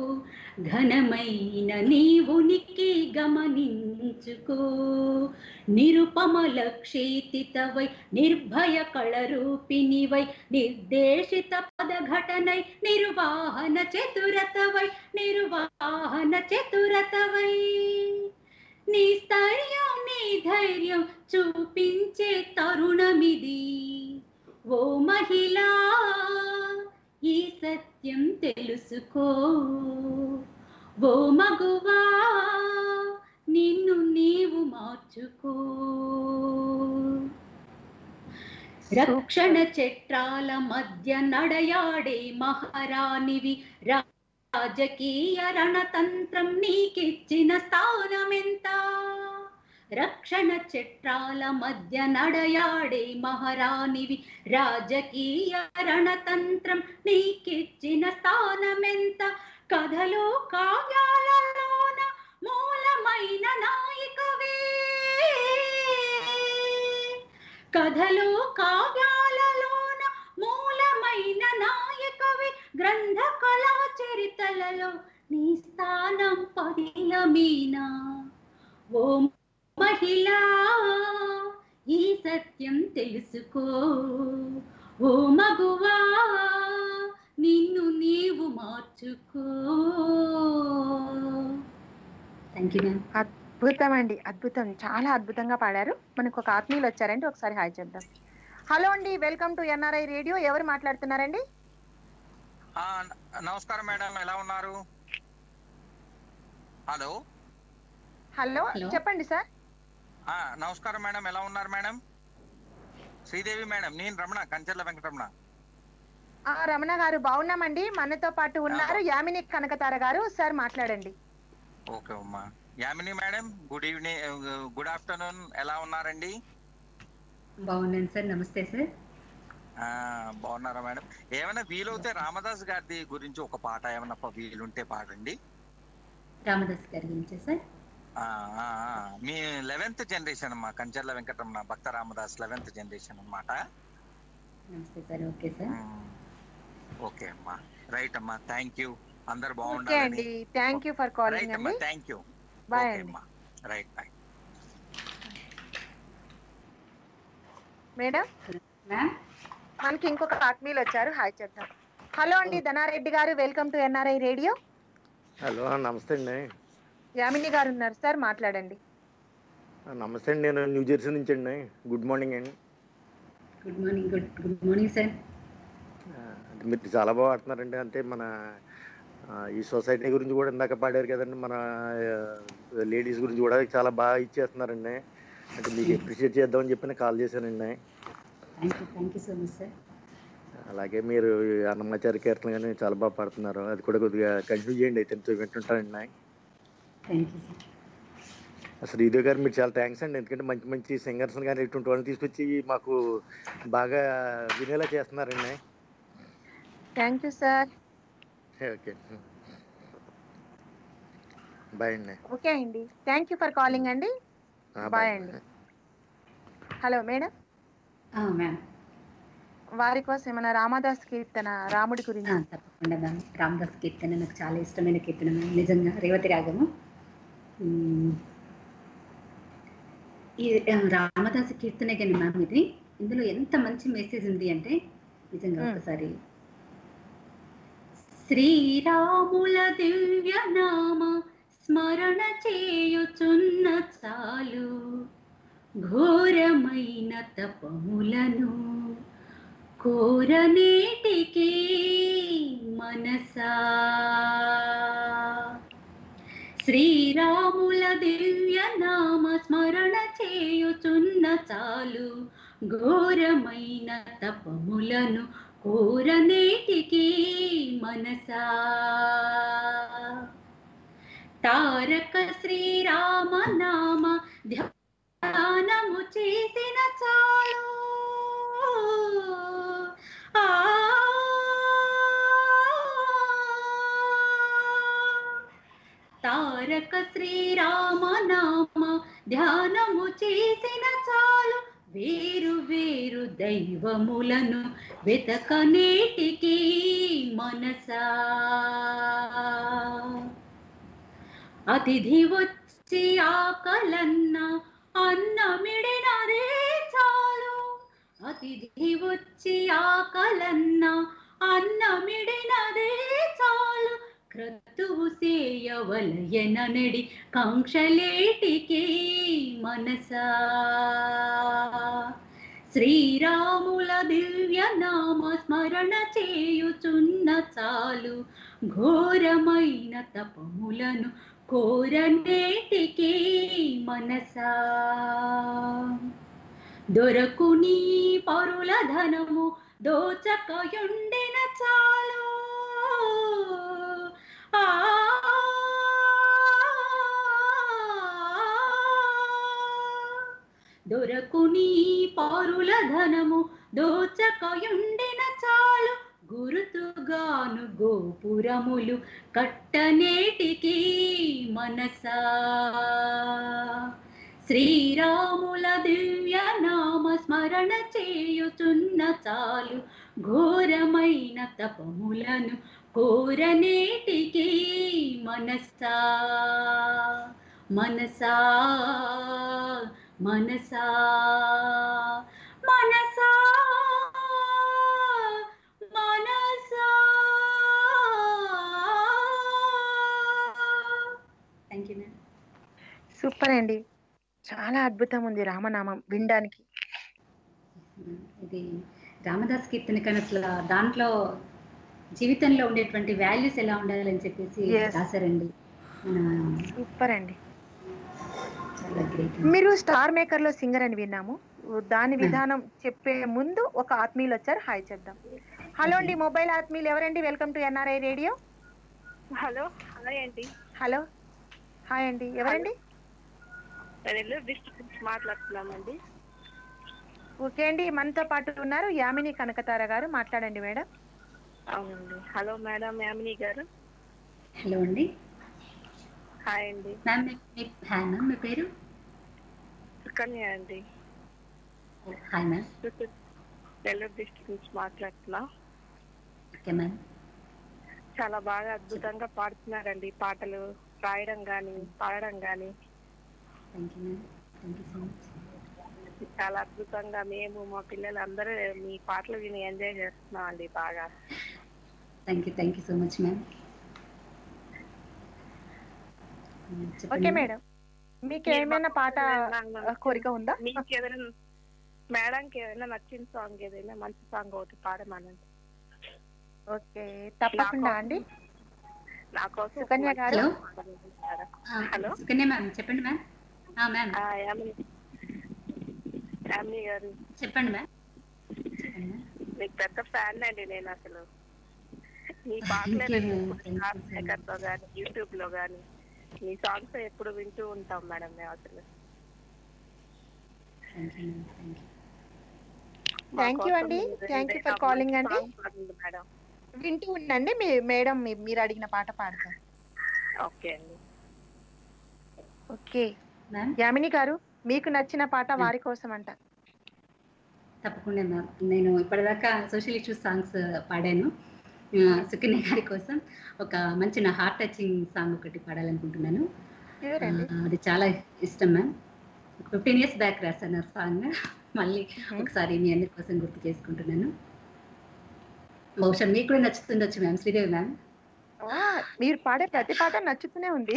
ఘనమైన నీ ఉనికి గమనించుకో నిరుపమల క్షేతితవై నిర్భయ కళరూపిణివై నిర్దేశిత పదఘటనై నిర్వాహన చతురతవై నిర్వాహన చతురతవై నీ స్థైర్యం నీ ధైర్యం చూపించే తరుణమిది ఓ మహిళా ఈ సత్యం తెలుసుకో ఓ మగువా నిన్ను నీవు మార్చుకో రక్షణ చట్రాల మధ్య నడయాడే మహారాణివి రాజకీయ రణతంత్రం నీకిచ్చిన స్థానమెంత రక్షణ చట్రాల మధ్య నడయాడే మహారాణివి రాజకీయ రణతంత్రం నీకిచ్చిన స్థానమెంత కథలో కావ్యాలలోన మూలమైన నాయకవే కథలో కావ్యాలలోన మూలమైన నాయకవే గ్రంథ కళా చరితలలో నీ స్థానం పదిలమీనా ఓ మహిళా ఈ సత్యం తెలుసుకో ఓ మగువా నిన్ను నీవు మార్చుకో థ్యాంక్ యూ మ్యామ్ అద్భుతం అండి అద్భుతం చాలా అద్భుతంగా పాడారు మనకు ఒక ఆత్మీయులు వచ్చారండి ఒకసారి హాయ్ చెప్దాం హలో అండి వెల్కమ్ టు ఎన్ఆర్ఐ రేడియో ఎవరు మాట్లాడుతున్నారండి ఆ, న- నమస్కారం మేడం ఎలా ఉన్నారు హలో హలో Hello. చెప్పండి సార్ ఆ, నమస్కారం మేడం ఎలా ఉన్నారు మేడం శ్రీదేవి మేడం నేను రమణ కంచెర్ల వెంకటరమణ ఆ రమణ గారు బాగున్నామండి మనతో పాటు ఉన్నారు యామిని కనకతార గారు సార్ మాట్లాడండి ఓకే అమ్మా Yamini madam good evening good afternoon ఎలా ఉన్నారండి బాగున్నాను సార్ నమస్తే సార్ ఆ, బాగున్నారా మేడం ఏమైనా వీలవుతే రామదాస్ గారి గురించి ఒక పాట ఏమైనా ప- వీలుంటే పాడండి రామదాస్ గారి గురించి సార్ ఆ, ఆ, ఆ. మీ లెవెన్త్ జనరేషన్ అమ్మా కంచెర్ల వెంకటరమణ భక్త రామదాస్ లెవెన్త్ జనరేషన్ అన్నమాట నమస్తే సార్ ఓకే సార్ ఓకే అమ్మా రైట్ అమ్మా థ్యాంక్ యూ అందరు ఓకే బాగుండాలని అండి thank you for calling right అమ్మా అండి థ్యాంక్ యూ బాయ్ ఓకే అండి అమ్మా రైట్ బాయ్ మేడం మ్యామ్ మనకి ఇంకొక ఆత్మీయులు వచ్చారు హాయ్ చెప్దాం హలో అండి Dhanareddy garu welcome to NRI radio hello నమస్తే అండి యామిని గారు ఉన్నారు సార్ మాట్లాడండి నమస్తే అండి నేను న్యూ జెర్సీ నుంచి అండి గుడ్ మార్నింగ్ అండి good morning good good morning sir ఆ, అంటే మీరు చాలా బాగా ఆడుతున్నారండి అంటే మన ఆ, ఈ సొసైటీ గురించి కూడా ఇందాక పాడారు కదండి మన లేడీస్ గురించి కూడా చాలా బాగా ఇచ్చేస్తున్నారండి అంటే మీకు అప్రిషియేట్ చేద్దామని చెప్పి నేను కాల్ చేశానండి thank you thank you so much sir అలాగే మీరు ఈ అన్నమాచార్య కీర్తన కానీ చాలా బాగా పాడుతున్నారు అది కూడా కొద్దిగా కంటిన్యూ చేయండి అయితే వింటుంటానండి థ్యాంక్ యూ సార్ శ్రీదేవి గారు మీకు చాలా థ్యాంక్స్ అండి ఎందుకంటే మంచి మంచి సింగర్స్ కానీ ఇటువంటి వాళ్ళని తీసుకొచ్చి మాకు బాగా వినేలా చేస్తున్నారండి thank you sir okay bye అండి ఓకే అండి థ్యాంక్ యూ ఫర్ కాలింగ్ అండి ఆ, బాయ్ అండి హలో మేడం మ్యామ్ వారి కోసం మన రామదాస్ కీర్తన రాముడి గురించి తప్పకుండా మ్యామ్ రామదాస్ కీర్తన నాకు చాలా ఇష్టమైన కీర్తన మ్యామ్ నిజంగా రేవతి రాగము మ్మ్. ఈ ఆ, రామదాసు కీర్తనే కానీ మ్యామ్ ఇది ఇందులో ఎంత మంచి మెసేజ్ ఉంది అంటే నిజంగా మ్మ్. ఒకసారి శ్రీరాముల దివ్య నామ స్మరణ చేయుచున్న చాలు ఘోరమైన తపములను కోరనేటికి మనసా శ్రీరాముల దివ్య నామ స్మరణ చేయుచున్న చాలు ఘోరమైన తపములను కోరనేటికి మనసా తారక శ్రీరామ నామ ధ్యానము చేసిన చాలు ఆ తారక శ్రీరామ నామ ధ్యానము చేసిన చాలు వేరు వేరు దైవములను వెతకనేటికి మనసా అతిథి వచ్చి ఆకలన్న అన్నమిడినదే చాలు అతిథి వచ్చి ఆకలన్న అన్నమిడినదే చాలు క్రతువు సేయవలయననడి కాంక్షలేటికి మనసా శ్రీరాముల దివ్య నామ స్మరణ చేయుచున్న చాలు ఘోరమైన తపములను కోరనేటికి మనసా దొరకుని పరుల ధనము దోచకయుండిన చాలు ఆ దొరకుని పరుల ధనము దోచకయుండిన చాలు గురుతుగాను గోపురములు కట్టనేటికి మనసా శ్రీరాముల దివ్య నామ స్మరణ చేయుచున్న చాలు ఘోరమైన తపములను కోరనేటికి మనసా మనసా మనసా మనసా మనసా థ్యాంక్ యూ మ్యామ్ సూపర్ అండి చాలా అద్భుతం ఉంది రామనామం వినడానికి ఇది రామదాస్ కీర్తన కానీ అసలు దాంట్లో జీవితంలో ఉండేటువంటి వాల్యూస్ ఎలా ఉండాలని చెప్పేసి Yes. రాశారండి మన సూపర్ అండి చాలా గ్రేట్ మీరు స్టార్ మేకర్ లో సింగర్ అని విన్నాము దాని విధానం చెప్పే ముందు ఒక ఆత్మీయులు వచ్చారు హాయ్ చెప్దాం హలో అండి మొబైల్ ఆత్మీయులు ఎవరండి welcome to NRI radio hello hi అండి హలో హాయ్ అండి ఎవరండి నేను నెల్లూరు డిస్ట్రిక్ట్ నుంచి మాట్లాడుతున్నామండి ఓకే అండి మనతో పాటు ఉన్నారు యామిని కనకతార గారు మాట్లాడండి మేడం అవునండి హలో మేడం యామిని గారు హలో అండి హాయ్ అండి మ్యామ్ మీ మీ హాయ్ మ్యామ్ మీ పేరు సుకన్య అండి hi ma'am Chittoor- Nellore district నుంచి మాట్లాడుతున్నా ఓకే మ్యామ్ చాలా బాగా అద్భుతంగా పాడుతున్నారండి పాటలు రాయడం కానీ పాడడం కానీ thank you ma'am thank you so much చాలా అద్భుతంగా మేము మా పిల్లలు అందరూ మీ పాటలు విని ఎంజాయ్ చేస్తున్నాం అండి బాగా thank you thank you so much ma'am okay madam మీకు ఏమైనా పాట ఆ, కోరిక ఉందా మీకు ఏదైనా మేడంకి ఏదైనా నచ్చిన సాంగ్ ఏదైనా మంచి సాంగ్ ఒకటి పాడమనండి ఓకే తప్పకుండా అండి నా కోసం ఒక సుకన్య మంచి గారు? హలో పాట పాడండి మేడం. హలో సుకన్య మ్యామ్ చెప్పండి మ్యామ్ మ్యామ్ ఆ, యామిని యామిని గారు చెప్పండి మ్యామ్ చెప్పండి మ్యామ్ మీకు పెద్ద ఫ్యాన్ అండి నేను అసలు మీ Thank పాటలే you, నేను ma'am. Thank you so much. Speaker లో కానీ యూట్యూబ్ లో కానీ మీ సాంగ్స్ ఎప్పుడు వింటూ ఉంటాం మేడం మేము అసలు thank you ma'am thank you మా Thank you కోసం అండి. మీరు Thank you for ఏదైనా calling మంచి అండి. song పాడండి మేడం వింటూ ఉండండి మీ మేడం మీ- మీరు అడిగిన పాట పాడతారు ఓకే అండి ఓకే మ్యామ్ యామిని గారు మీకు నచ్చిన పాట వారి కోసం అంట తప్పకుండా మ్యామ్ నేను ఇప్పటిదాకా సోషల్ ఇష్యూస్ సాంగ్స్ పాడాను ఆ, సుకన్య గారి కోసం ఒక మంచి నా హార్ట్ టచింగ్ సాంగ్ ఒకటి పాడాలనుకుంటున్నాను Sure ఆ, అండి అది చాలా ఇష్టం మ్యామ్ ఫిఫ్టీన్ ఇయర్స్ బ్యాక్ రాశాను ఆ సాంగ్ మళ్ళీ ఒకసారి మీ అందరి కోసం గుర్తు చేసుకుంటున్నాను బహుశా మీకు కూడా నచ్చుతుండొచ్చు మ్యామ్ శ్రీదేవి మ్యామ్ ఆ, మీరు పాడే ప్రతి పాట నచ్చుతూనే ఉంది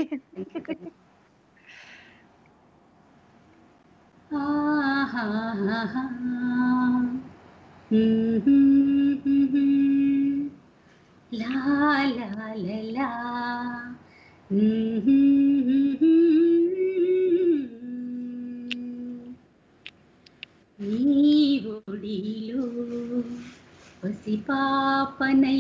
లా లా లా లా ఒడిలో పసిపాపనై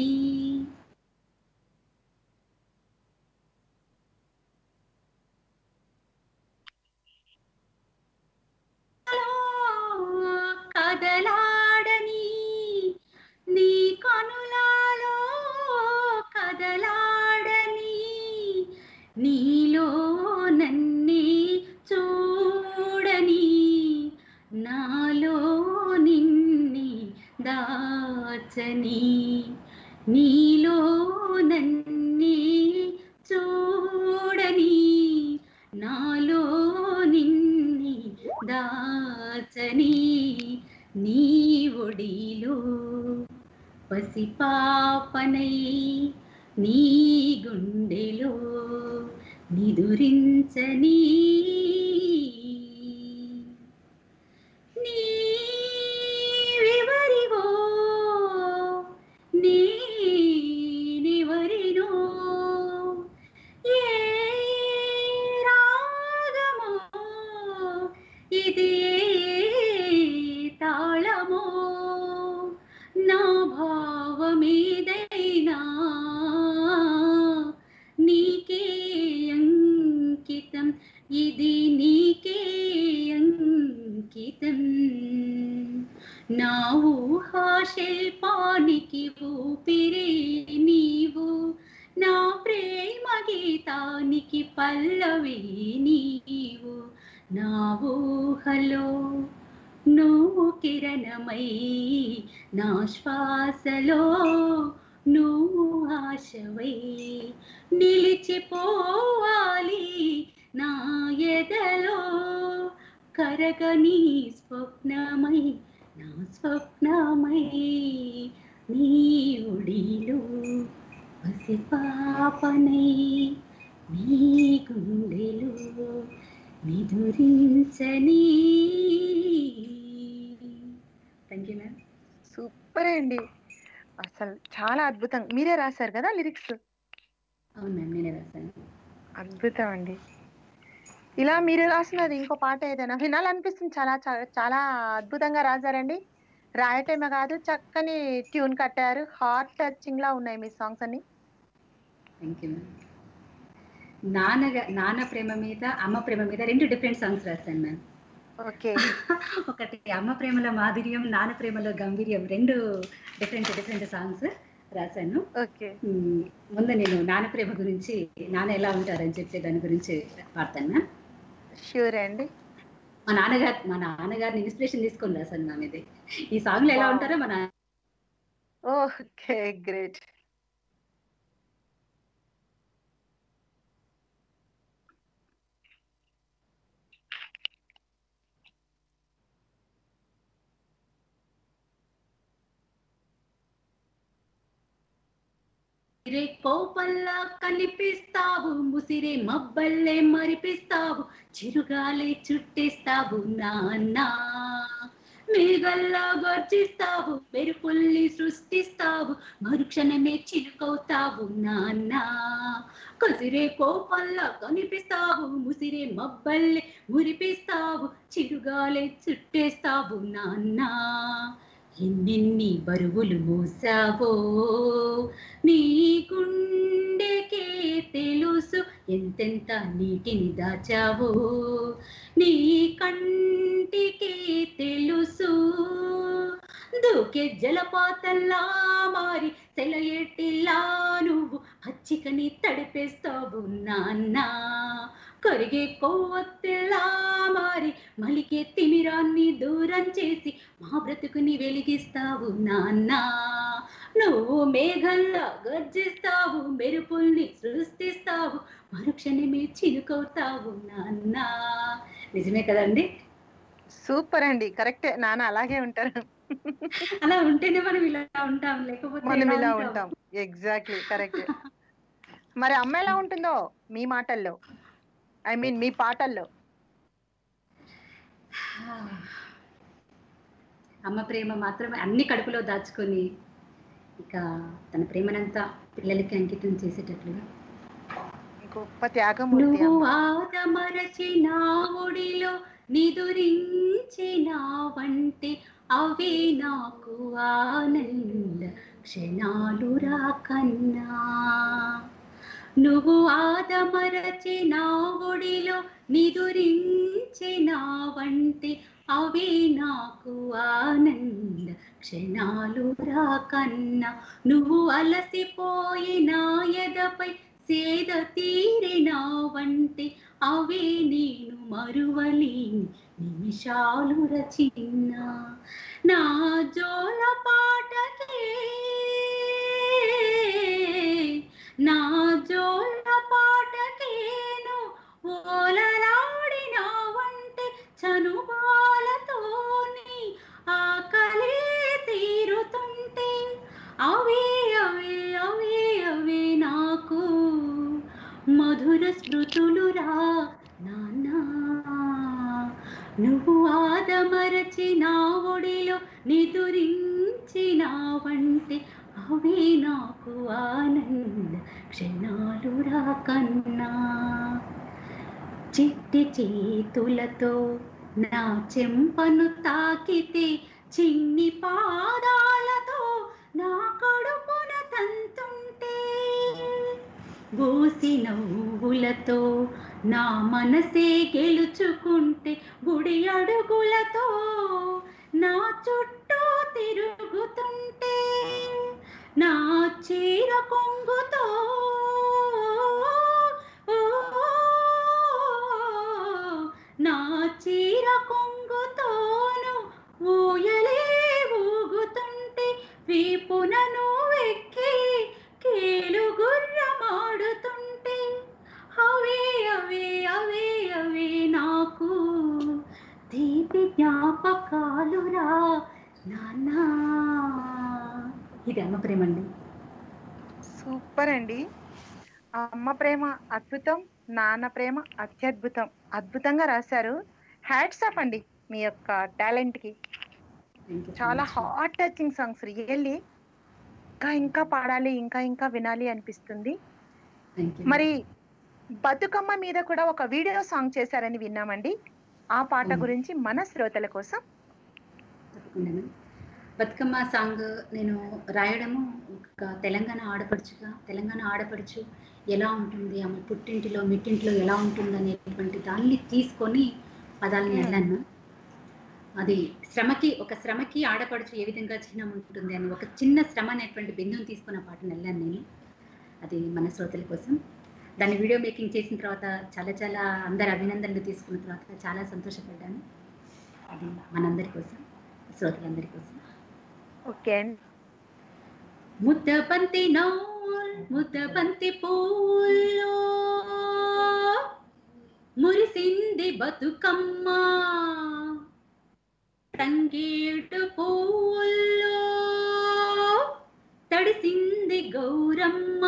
కదలాడని నీ కనులాలో కదలాడని నీలో నన్నే చూడని నాలో నిన్నే దాచని నీలో నన్నే చూడని నాలో నిన్నే దాచని నీ ఒడిలో పసిపాపనై నీ గుండెలో నిదురించని నీవెవరివో నేనెవరినో ఏ రాగమో ఇది ఏ తాళమో నా భావమేదైనా నీకే అంకితం ఇది నీకే అంకితం నా ఊహా శిల్పానికి ఊపిరే నీవు నా ప్రేమ గీతానికి పల్లవి నీవు నా ఊహలో నువ్వు కిరణమై నా శ్వాసలో నువ్వు ఆశవై నిలిచిపోవాలి నా ఎదలో కరగని స్వప్నమై నా స్వప్నమై నీ ఒడిలో పసిపాపనై నీ గుండెలో నిదురించని థ్యాంక్ యూ మ్యామ్ సూపర్ అండి అసలు చాలా అద్భుతం మీరే రాశారు కదా లిరిక్స్ అవును మ్యామ్ నేనే రాశాను అద్భుతం అండి ఇలా మీరు రాసినది ఇంకో పాట ఏదైనా వినాలనిపిస్తుంది చాలా చాలా చాలా అద్భుతంగా రాశారండి రాయటమే కాదు చక్కని ట్యూన్ కట్టారు హార్ట్ టచింగ్ లా ఉన్నాయి మీ సాంగ్స్ అన్ని థ్యాంక్ యూ మ్యామ్ నాన్నగా నాన్న ప్రేమ మీద అమ్మ ప్రేమ మీద రెండు డిఫరెంట్ సాంగ్స్ రాశాను మ్యామ్ ఓకే ఒకటి అమ్మ ప్రేమలో మాధుర్యం నాన్న ప్రేమలో గంభీర్యం రెండు డిఫరెంట్ డిఫరెంట్ సాంగ్స్ రాశాను ఓకే మ్మ్. ముందు నేను నాన్న ప్రేమ గురించి నాన్న ఎలా ఉంటారని చెప్పే దాని గురించి పాడతాను మ్యామ్ ష్యూర్ అండి మా నాన్నగారు మా నాన్నగారిని ఇన్స్పిరేషన్ తీసుకొని రాశాను మ్యామ్ ఇది ఈ సాంగ్ లో ఎలా Wow. ఉంటారో మా నాన్న ఓకే గ్రేట్ ముసిరే కోపల్లా కనిపిస్తావు ముసిరే మబ్బల్లే మరిపిస్తావు చిరుగాలే చుట్టేస్తావు నాన్న మేఘల్లా గర్జిస్తావు మెరుపుల్ని సృష్టిస్తావు మరుక్షణమే చిలుకవుతావు నాన్న కసిరే కోపల్లా కనిపిస్తావు ముసిరే మబ్బల్లే మురిపిస్తావు చిరుగాలే చుట్టేస్తావు నాన్న ఎన్నెన్ని బరువులు మోసావో నీ గుండెకే తెలుసు ఎంతెంత నీటిని దాచావో నీ కంటికే తెలుసు దూకే జలపాతల్లా మారి సెలయేటిలా నువ్వు పచ్చికని తడిపేస్తావు నాన్న కరిగే కొవ్వొత్తిలా మారి మలికే తిమిరాన్ని దూరం చేసి మా బ్రతుకుని వెలిగిస్తావు నాన్న నువ్వు మేఘంలా గర్జిస్తావు మెరుపుల్ని సృష్టిస్తావు మరుక్షణమే చినుకవుతావు నాన్న నిజమే కదండి సూపర్ అండి కరెక్టే నాన్న అలాగే ఉంటారు అలా ఉంటేనే మనం ఇలా ఉంటాం లేకపోతే మనం ఎలా ఇలా ఉంటాం? ఉంటాం ఎగ్జాక్ట్లీ కరెక్ట్ మరి అమ్మ ఎలా ఉంటుందో మీ మాటల్లో ఐ మీన్ మీ పాటల్లో అమ్మ ప్రేమ మాత్రమే అన్ని కడుపులో దాచుకొని ఇక తన ప్రేమనంతా పిల్లలకి అంకితం చేసేటట్లుగా గొప్ప త్యాగమూర్తి నువ్వు అమ్మ ఆదమరచి నా ఒడిలో నిదురించినావంటే అవే నాకు ఆనంద క్షణాలు రాకన్నా నువ్వు ఆదమరచి నా ఒడిలో నిదురించిన వంటి అవే నాకు ఆనంద క్షణాలు రాకన్నా నువ్వు అలసిపోయిన ఎదపై సేద తీరిన వంటి అవే నేను మరువలేని నిమిషాలు రచిన నా జోల పాటకే నా జోల పాటకేను ఓలలాడిన వంటి చనుబాలతోని ఆకలే తీరుతుంటే అవే అవే అవే అవే నాకు మధుర స్మృతులు రా నాన్నా నువ్వు ఆదమరచి నా ఒడిలో నిదురించిన వంటి అవే నాకు ఆనంద క్షణాలు రాకన్నా చిట్టి చేతులతో నా చెంపను తాకితే చిన్ని పాదాలతో నా కడుపున తంతుంటే బూసి నవ్వులతో నా మనసే గెలుచుకుంటే గుడి అడుగులతో నా చుట్టూ తిరుగుతుంటే నా చీర కొంగుతో నా చీర కొంగుతోను ఊయలే ఊగుతుంటే వీపునను ఎక్కి కీలు గుర్రమాడుతుంటే అవే అవే అవే అవే నాకు తీపి జ్ఞాపకాలురా నాన్నా ఇది అమ్మ ప్రేమ అండి సూపర్ అండి అమ్మ ప్రేమ అద్భుతం నాన్న ప్రేమ అత్యద్భుతం అద్భుతంగా రాశారు హ్యాట్స్ ఆఫ్ అండి మీ యొక్క టాలెంట్ కి Thank you so చాలా much. Heart touching songs really ఇంకా ఇంకా పాడాలి ఇంకా ఇంకా వినాలి అనిపిస్తుంది Thank you. మరి బతుకమ్మ మీద కూడా ఒక వీడియో సాంగ్ చేశారని విన్నామండి ఆ పాట అవును. గురించి మన శ్రోతల కోసం తప్పకుండాను బతుకమ్మ సాంగ్ నేను రాయడము ఒక తెలంగాణ ఆడపడుచుగా తెలంగాణ ఆడపడుచు ఎలా ఉంటుంది ఆమె పుట్టింటిలో మిట్టింటిలో ఎలా ఉంటుంది అనేటువంటి దాన్ని తీసుకొని పదాలని Hmm. వెళ్ళాను అది శ్రమకి ఒక శ్రమకి ఆడపడుచు ఏ విధంగా చిహ్నం ఉంటుంది అని ఒక చిన్న శ్రమ అనేటువంటి బిందువుని తీసుకున్న పాటను వెళ్ళాను నేను అది మన శ్రోతల కోసం దాన్ని వీడియో మేకింగ్ చేసిన తర్వాత చాలా చాలా అందరి అభినందనలు తీసుకున్న తర్వాత చాలా సంతోషపడ్డాను అది మనందరి కోసం శ్రోతలందరి కోసం ఓకే అండి ముద్దబంతి నవ్వుల్ ముద్దబంతి పూల్లో మురిసింది బతుకమ్మ తంగేటు పూల్లో తడిసింది గౌరమ్మ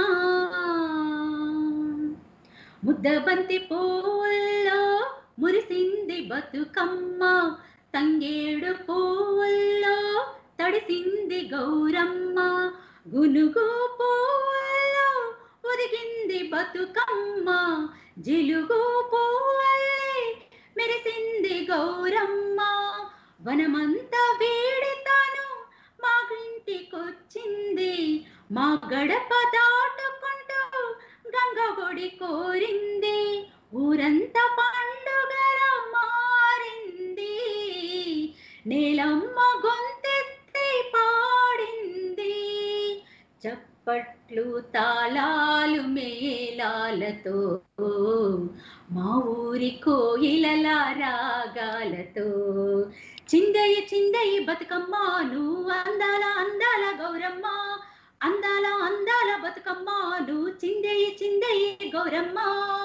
ముద్దబంతి పూల్లో మురిసింది బతుకమ్మ తంగేడు పూల్లో తడిసింది గౌరమ్మ గునుగు పూల్లో ఒదిగింది బతుకమ్మ జిలుగు పూవల్లే మెరిసింది గౌరమ్మ వనమంతా వేడితాను మా ఇంటికొచ్చింది మా గడప దాటుకుంటూ గంగ ఒడి కోరింది ఊరంతా పండుగల మారింది నీలమ్మ గొంతెత్తి పాడింది చప్పట్లు తాళాలు మేళాలతో మా ఊరి కోయిలల రాగాలతో చిందయ్య చిందయ్య బతుకమ్మ నువ్వు అందాల అందాల గౌరమ్మ అందాల అందాల బతుకమ్మ నువ్వు చిందయ్య చిందయ్య గౌరమ్మ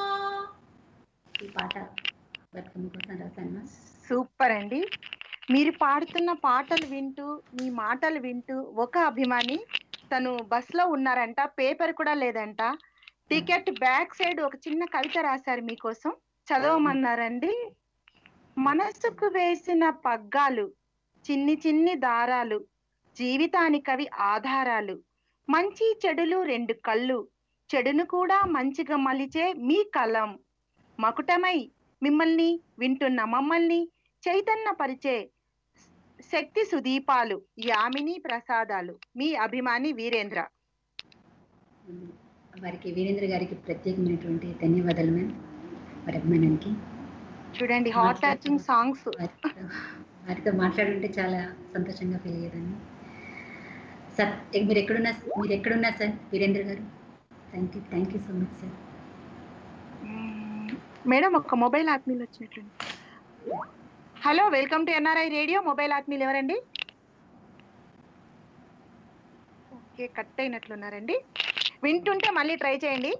ఈ పాట బతుకమ్మ కోసం రాశాను సూపర్ అండి మీరు పాడుతున్న పాటలు వింటూ మీ మాటలు వింటూ ఒక అభిమాని తను బస్ లో ఉన్నారంట పేపర్ కూడా లేదంట టికెట్ బ్యాక్ సైడ్ ఒక చిన్న కవిత రాశారు మీకోసం చదవమన్నారండి మనసుకు వేసిన పగ్గాలు చిన్ని చిన్ని దారాలు జీవితానికవి ఆధారాలు మంచి చెడులు రెండు కళ్ళు చెడును కూడా మంచిగా మలిచే మీ కలం మకుటమై మిమ్మల్ని వింటున్న మమ్మల్ని చైతన్య పరిచే శక్తి సుదీపాలు యామిని ప్రసాదాలు మీ అభిమాని వీరేంద్ర వారికి వీరేంద్ర గారికి ప్రత్యేకమైనటువంటి ధన్యవాదాలు మ్యామ్ వారి అభిమానానికి చూడండి హాట్ టచింగ్ సాంగ్స్ వారితో వారితో మాట్లాడుంటే చాలా సంతోషంగా ఫీల్ అయ్యేదాన్ని సార్ ఎ- మీరు ఎక్కడున్నా మీరు ఎక్కడున్నా సార్ వీరేంద్ర గారు thank you thank you so much sir madam ఒక మొబైల్ ఆత్మీయులు వచ్చినట్లుంది hello welcome to NRI radio mobile ఆత్మీయులు ఎవరండి ఓకే కట్ అయినట్లున్నారండి వింటుంటే మళ్ళీ ట్రై చేయండి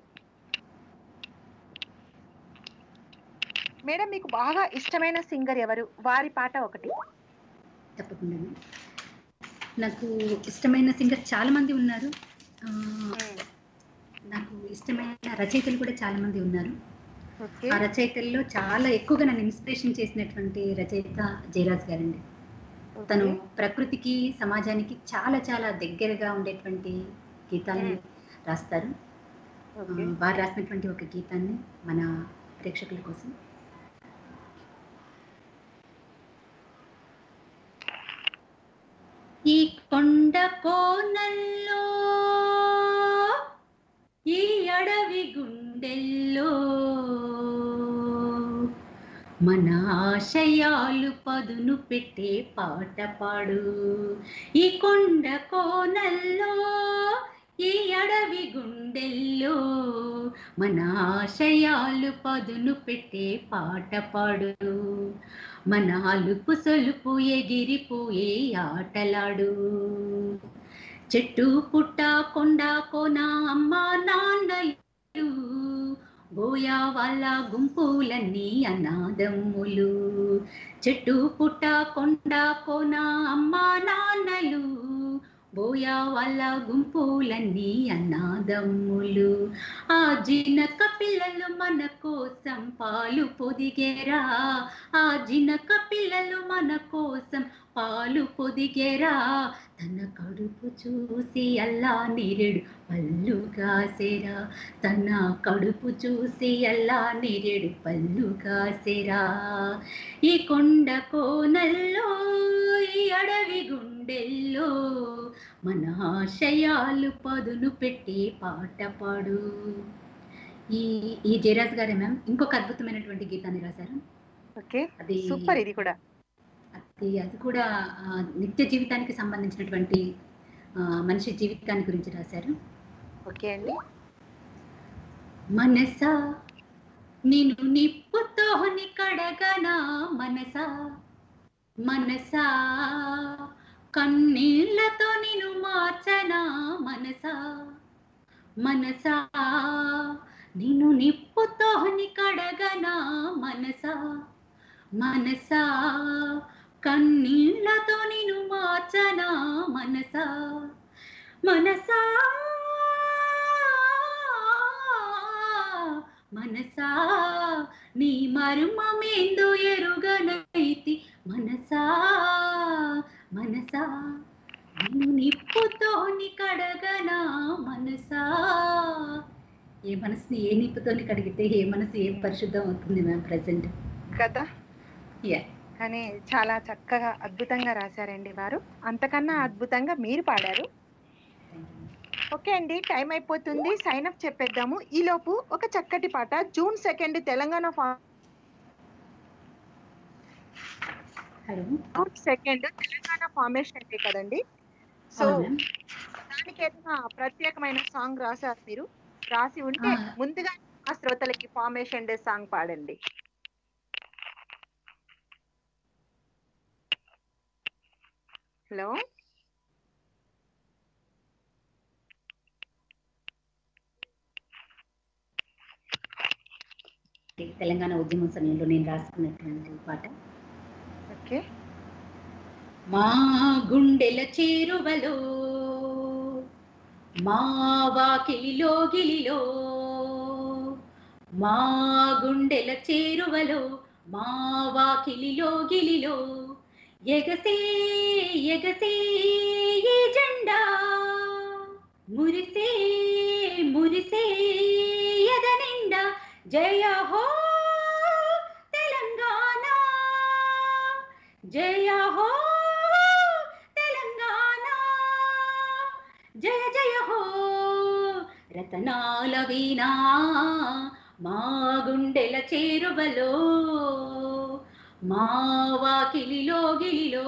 మేడం మీకు బాగా ఇష్టమైన సింగర్ ఎవరు వారి పాట ఒకటి తప్పకుండా నాకు ఇష్టమైన సింగర్ చాలా మంది ఉన్నారు ఆ, నాకు ఇష్టమైన రచయితలు కూడా చాలా మంది ఉన్నారు ఓకే ఆ రచయితల్లో చాలా ఎక్కువగా నన్ను ఇన్స్పిరేషన్ చేసినటువంటి రచయిత జయరాజ్ గారండి తను ప్రకృతికి సమాజానికి చాలా చాలా దగ్గరగా ఉండేటువంటి గీతాలని రాస్తారు ఆ, ఓకే వారు రాసినటువంటి ఒక గీతాన్ని మన ప్రేక్షకుల కోసం ఈ కొండ కోనల్లో ఈ అడవి గుండెల్లో మన ఆశయాలు పదును పెట్టే పాట పాడు ఈ కొండ కోనల్లో ఈ అడవి గుండెల్లో మన ఆశయాలు పదును పెట్టే పాట పాడు మన అలుపు సొలుపు ఎగిరిపోయే ఆటలాడు చెట్టు పుట్ట కొండ కోన అమ్మ నాన్నలు బోయా వాళ్ళ గుంపులన్నీ అనాదమ్ములు చెట్టు పుట్ట కొండ కోన అమ్మ నాన్నలు బోయా వాళ్ళ గుంపులన్నీ అన్నాదమ్ములు ఆ జినక పిల్లలు మన కోసం పాలు పొదిగేరా ఆ జినక పిల్లలు మన కోసం పాలు పొదిగేరా తన కడుపు చూసి అల్లా నిరెడు పళ్ళు కాసేరా తన కడుపు చూసి అల్లా నిరెడు పళ్ళు కాసేరా ఈ కొండ కోనల్లో ఈ అడవి గుండెల్లో మన ఆశయాలు పదును పెట్టి పాట పాడు ఈ ఈ జయరాజ్ గారే మ్యామ్ ఇంకొక అద్భుతమైనటువంటి గీతాన్ని రాశారు ఓకే అది సూపర్ ఇది కూడా అది అది కూడా ఆ, నిత్య జీవితానికి సంబంధించినటువంటి ఆ, మనిషి జీవితాన్ని గురించి రాశారు ఓకే అండి మనసా నిన్ను నిప్పుతోని కడగనా మనసా మనసా కన్నీళ్లతో నిన్ను మార్చనా మనసా మనసా నిన్ను నిప్పుతోని కడగనా మనసా మనసా కన్నీళ్లతో నిన్ను మార్చనా మనసా మనసా మనసా నీ మర్మమేందో ఎరుగనైతి మనసా మనసా నిన్ను నిప్పుతోని కడగనా మనసా ఏ మనసుని ఏ నిప్పుతోని కడిగితే ఏ మనసు ఏ పరిశుద్ధం అవుతుంది మ్యామ్ ప్రజెంట్ కదా యా కానీ చాలా చక్కగా అద్భుతంగా రాశారండి వారు అంతకన్నా అద్భుతంగా మీరు పాడారు ఓకే అండి టైం అయిపోతుంది సైన్ అప్ చెప్పేద్దాము ఈ లోపు ఒక చక్కటి పాట జూన్ సెకండ్ తెలంగాణ ఫా- hello June second Telangana formation day కదండి సో అవునా దానికి ఏదైనా ప్రత్యేకమైన సాంగ్ రాశారు మీరు రాసి ఉంటే ఆ. ముందుగా ఆ శ్రోతలకి ఫార్మేషన్ డే సాంగ్ పాడండి హలో తెలంగాణ ఉద్యమం సమయంలో నేను రాసుకున్నటువంటి పాట ఓకే మా గుండెల చేరువలో మా వాకిలిలో గిలిలో మా గుండెల చేరువలో మా వాకిలిలో గిలిలో ఎగసే ఎగసే ఈ జెండా మురిసే మురిసే ఎదనిండా జయ హో తెలంగాణ జయ హో రతనాల వీణా మా గుండెల చేరువలో మా వాకిలిలో గిలిలో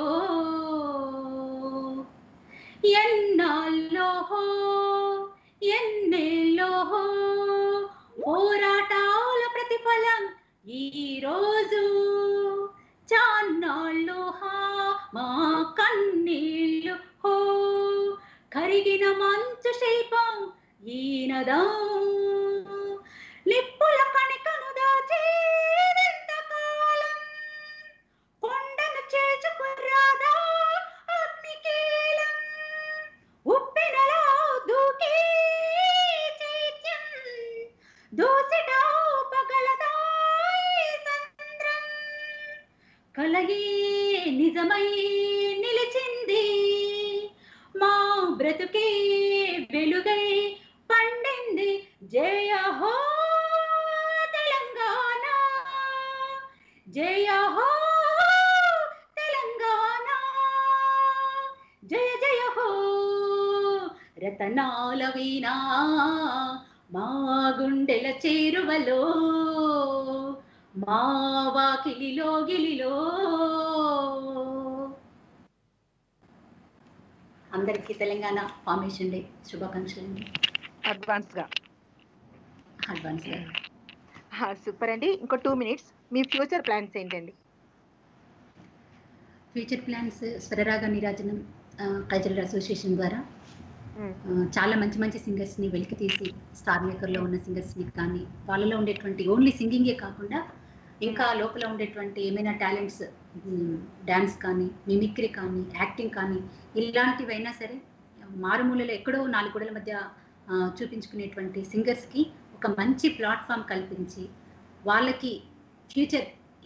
ఎన్నాళ్ళో ఎన్నేళ్ళో పోరాటాల ప్రతిఫలం ఈ రోజు చాన్నాళ్ళు హా మా కన్నీళ్ళు హో కరిగిన మంచు శిల్పం ఈనదా నిప్పుల కణికను దాచి ఎంతకాలం కొండను చేర్చుకురాదా అగ్నికీలం ఉప్పెనలో దూకి చైత్యం దూసిట పగలదా ఈ సంద్రం కలగే నిజమై నిలిచింది మా బ్రతుకే వెలుగై పండింది జయ హో తెలంగాణ జయ హో తెలంగాణ జయ జయ హో రతనాల వీణా మా గుండెల చేరువలో మా వాకిలిలో గిలిలో అందరికీ తెలంగాణ ఫార్మేషన్ డే శుభాకాంక్షలు అండి అడ్వాన్స్ గా అడ్వాన్స్ సూపర్ అండి ఇంకో టూ మినిట్స్ మీ ఫ్యూచర్ ప్లాన్స్ ఏంటండి future plans Swararaga Nirajanam cultural association ద్వారా మ్మ్. ఆ, చాలా మంచి మంచి సింగర్స్ని వెలికి తీసి స్టార్ మేకర్లో ఉన్న సింగర్స్ని కానీ వాళ్ళలో ఉండేటువంటి ఓన్లీ సింగింగే కాకుండా ఇంకా లోపల ఉండేటువంటి ఏమైనా టాలెంట్స్ డ్యాన్స్ కానీ మిమిక్రీ కానీ యాక్టింగ్ కానీ ఇలాంటివైనా సరే మారుమూలలో ఎక్కడో నాలుగు గోడల మధ్య ఆ, చూపించుకునేటువంటి సింగర్స్కి ఒక మంచి ప్లాట్ఫామ్ కల్పించి వాళ్ళకి ఫ్యూచర్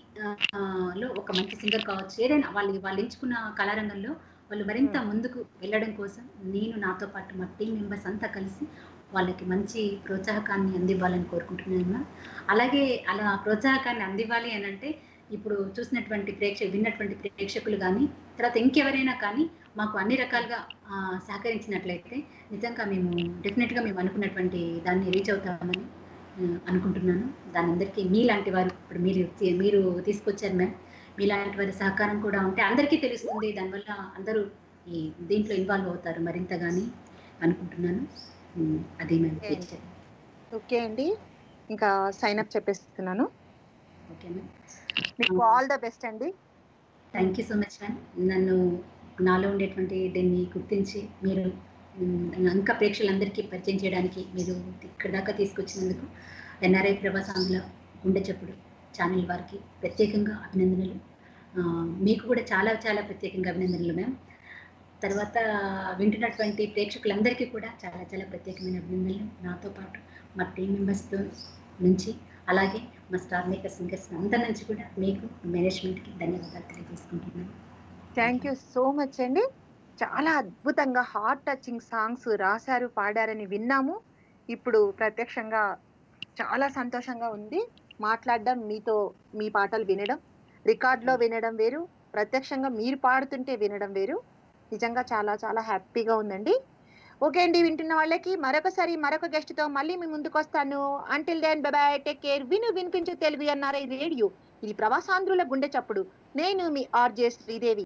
లో ఒక మంచి సింగర్ కావచ్చు ఏదైనా వాళ్ళు వాళ్ళు ఎంచుకున్న కళారంగంలో వాళ్ళు మరింత ముందుకు వెళ్ళడం కోసం నేను నాతో పాటు మా టీం మెంబర్స్ అంతా కలిసి వాళ్ళకి మంచి ప్రోత్సాహకాన్ని అందివ్వాలని కోరుకుంటున్నాను అలాగే అలా ప్రోత్సాహకాన్ని అందివ్వాలి అని అంటే ఇప్పుడు చూసినటువంటి ప్రేక్ష విన్నటువంటి ప్రేక్షకులు కానీ తర్వాత ఇంకెవరైనా కానీ మాకు అన్ని రకాలుగా ఆ, సహకరించినట్లయితే నిజంగా మేము డెఫినెట్గా మేము అనుకున్నటువంటి దాన్ని రీచ్ అవుతామని ఆ, అనుకుంటున్నాను దాని అందరికీ మీలాంటి వారు ఇప్పుడు మీరు మీరు తీసుకొచ్చారు మ్యామ్ మీలాంటి వారి సహకారం కూడా ఉంటే అందరికీ తెలుస్తుంది దానివల్ల అందరూ ఈ దీంట్లో ఇన్వాల్వ్ అవుతారు మరింతగాని అనుకుంటున్నాను ఉమ్, అది మ్యామ్ Okay. ఓకే అండి ఇంకా సైన్ అప్ చెప్పేస్తున్నాను ఓకే మ్యామ్ మీకు ఆల్ ద బెస్ట్ అండి thank you so much ma'am నన్ను నాలో ఉండేటువంటి దీన్ని గుర్తించి మీరు మ్, ఇంకా ప్రేక్షకులందరికీ పరిచయం చేయడానికి మీరు ఇక్కడ దాకా తీసుకొచ్చినందుకు ఎన్ఆర్ఐ ప్రభాసాంగ్ల గుండె చెప్పుడు ఛానల్ వారికి ప్రత్యేకంగా అభినందనలు ఆ, మీకు కూడా చాలా చాలా ప్రత్యేకంగా అభినందనలు మ్యామ్ తర్వాత వింటున్నటువంటి ప్రేక్షకులందరికీ కూడా చాలా చాలా ప్రత్యేకమైన అభినందనలు నాతో పాటు మా టీం మెంబర్స్తో నుంచి అలాగే మా స్టార్ మేకర్ సింగర్స్ అందరి నుంచి కూడా మీకు మేనేజ్మెంట్కి ధన్యవాదాలు తెలియజేసుకుంటున్నాను థ్యాంక్ యూ సో మచ్ అండి చాలా అద్భుతంగా హార్ట్ టచింగ్ సాంగ్స్ రాశారు పాడారని విన్నాము ఇప్పుడు ప్రత్యక్షంగా చాలా సంతోషంగా ఉంది మాట్లాడడం మీతో మీ పాటలు వినడం రికార్డులో వినడం వేరు ప్రత్యక్షంగా మీరు పాడుతుంటే వినడం వేరు నిజంగా చాలా చాలా హ్యాపీగా ఉందండి ఓకే అండి వింటున్న వాళ్ళకి మరొకసారి మరొక గెస్ట్ తో మళ్ళీ మీ ముందుకు వస్తాను until then bye take care విను వినిపించు తెలుగు అన్నారా రేడియో ఇది ప్రవాసాంధ్రుల గుండె చప్పుడు నేను మీ ఆర్జే శ్రీదేవి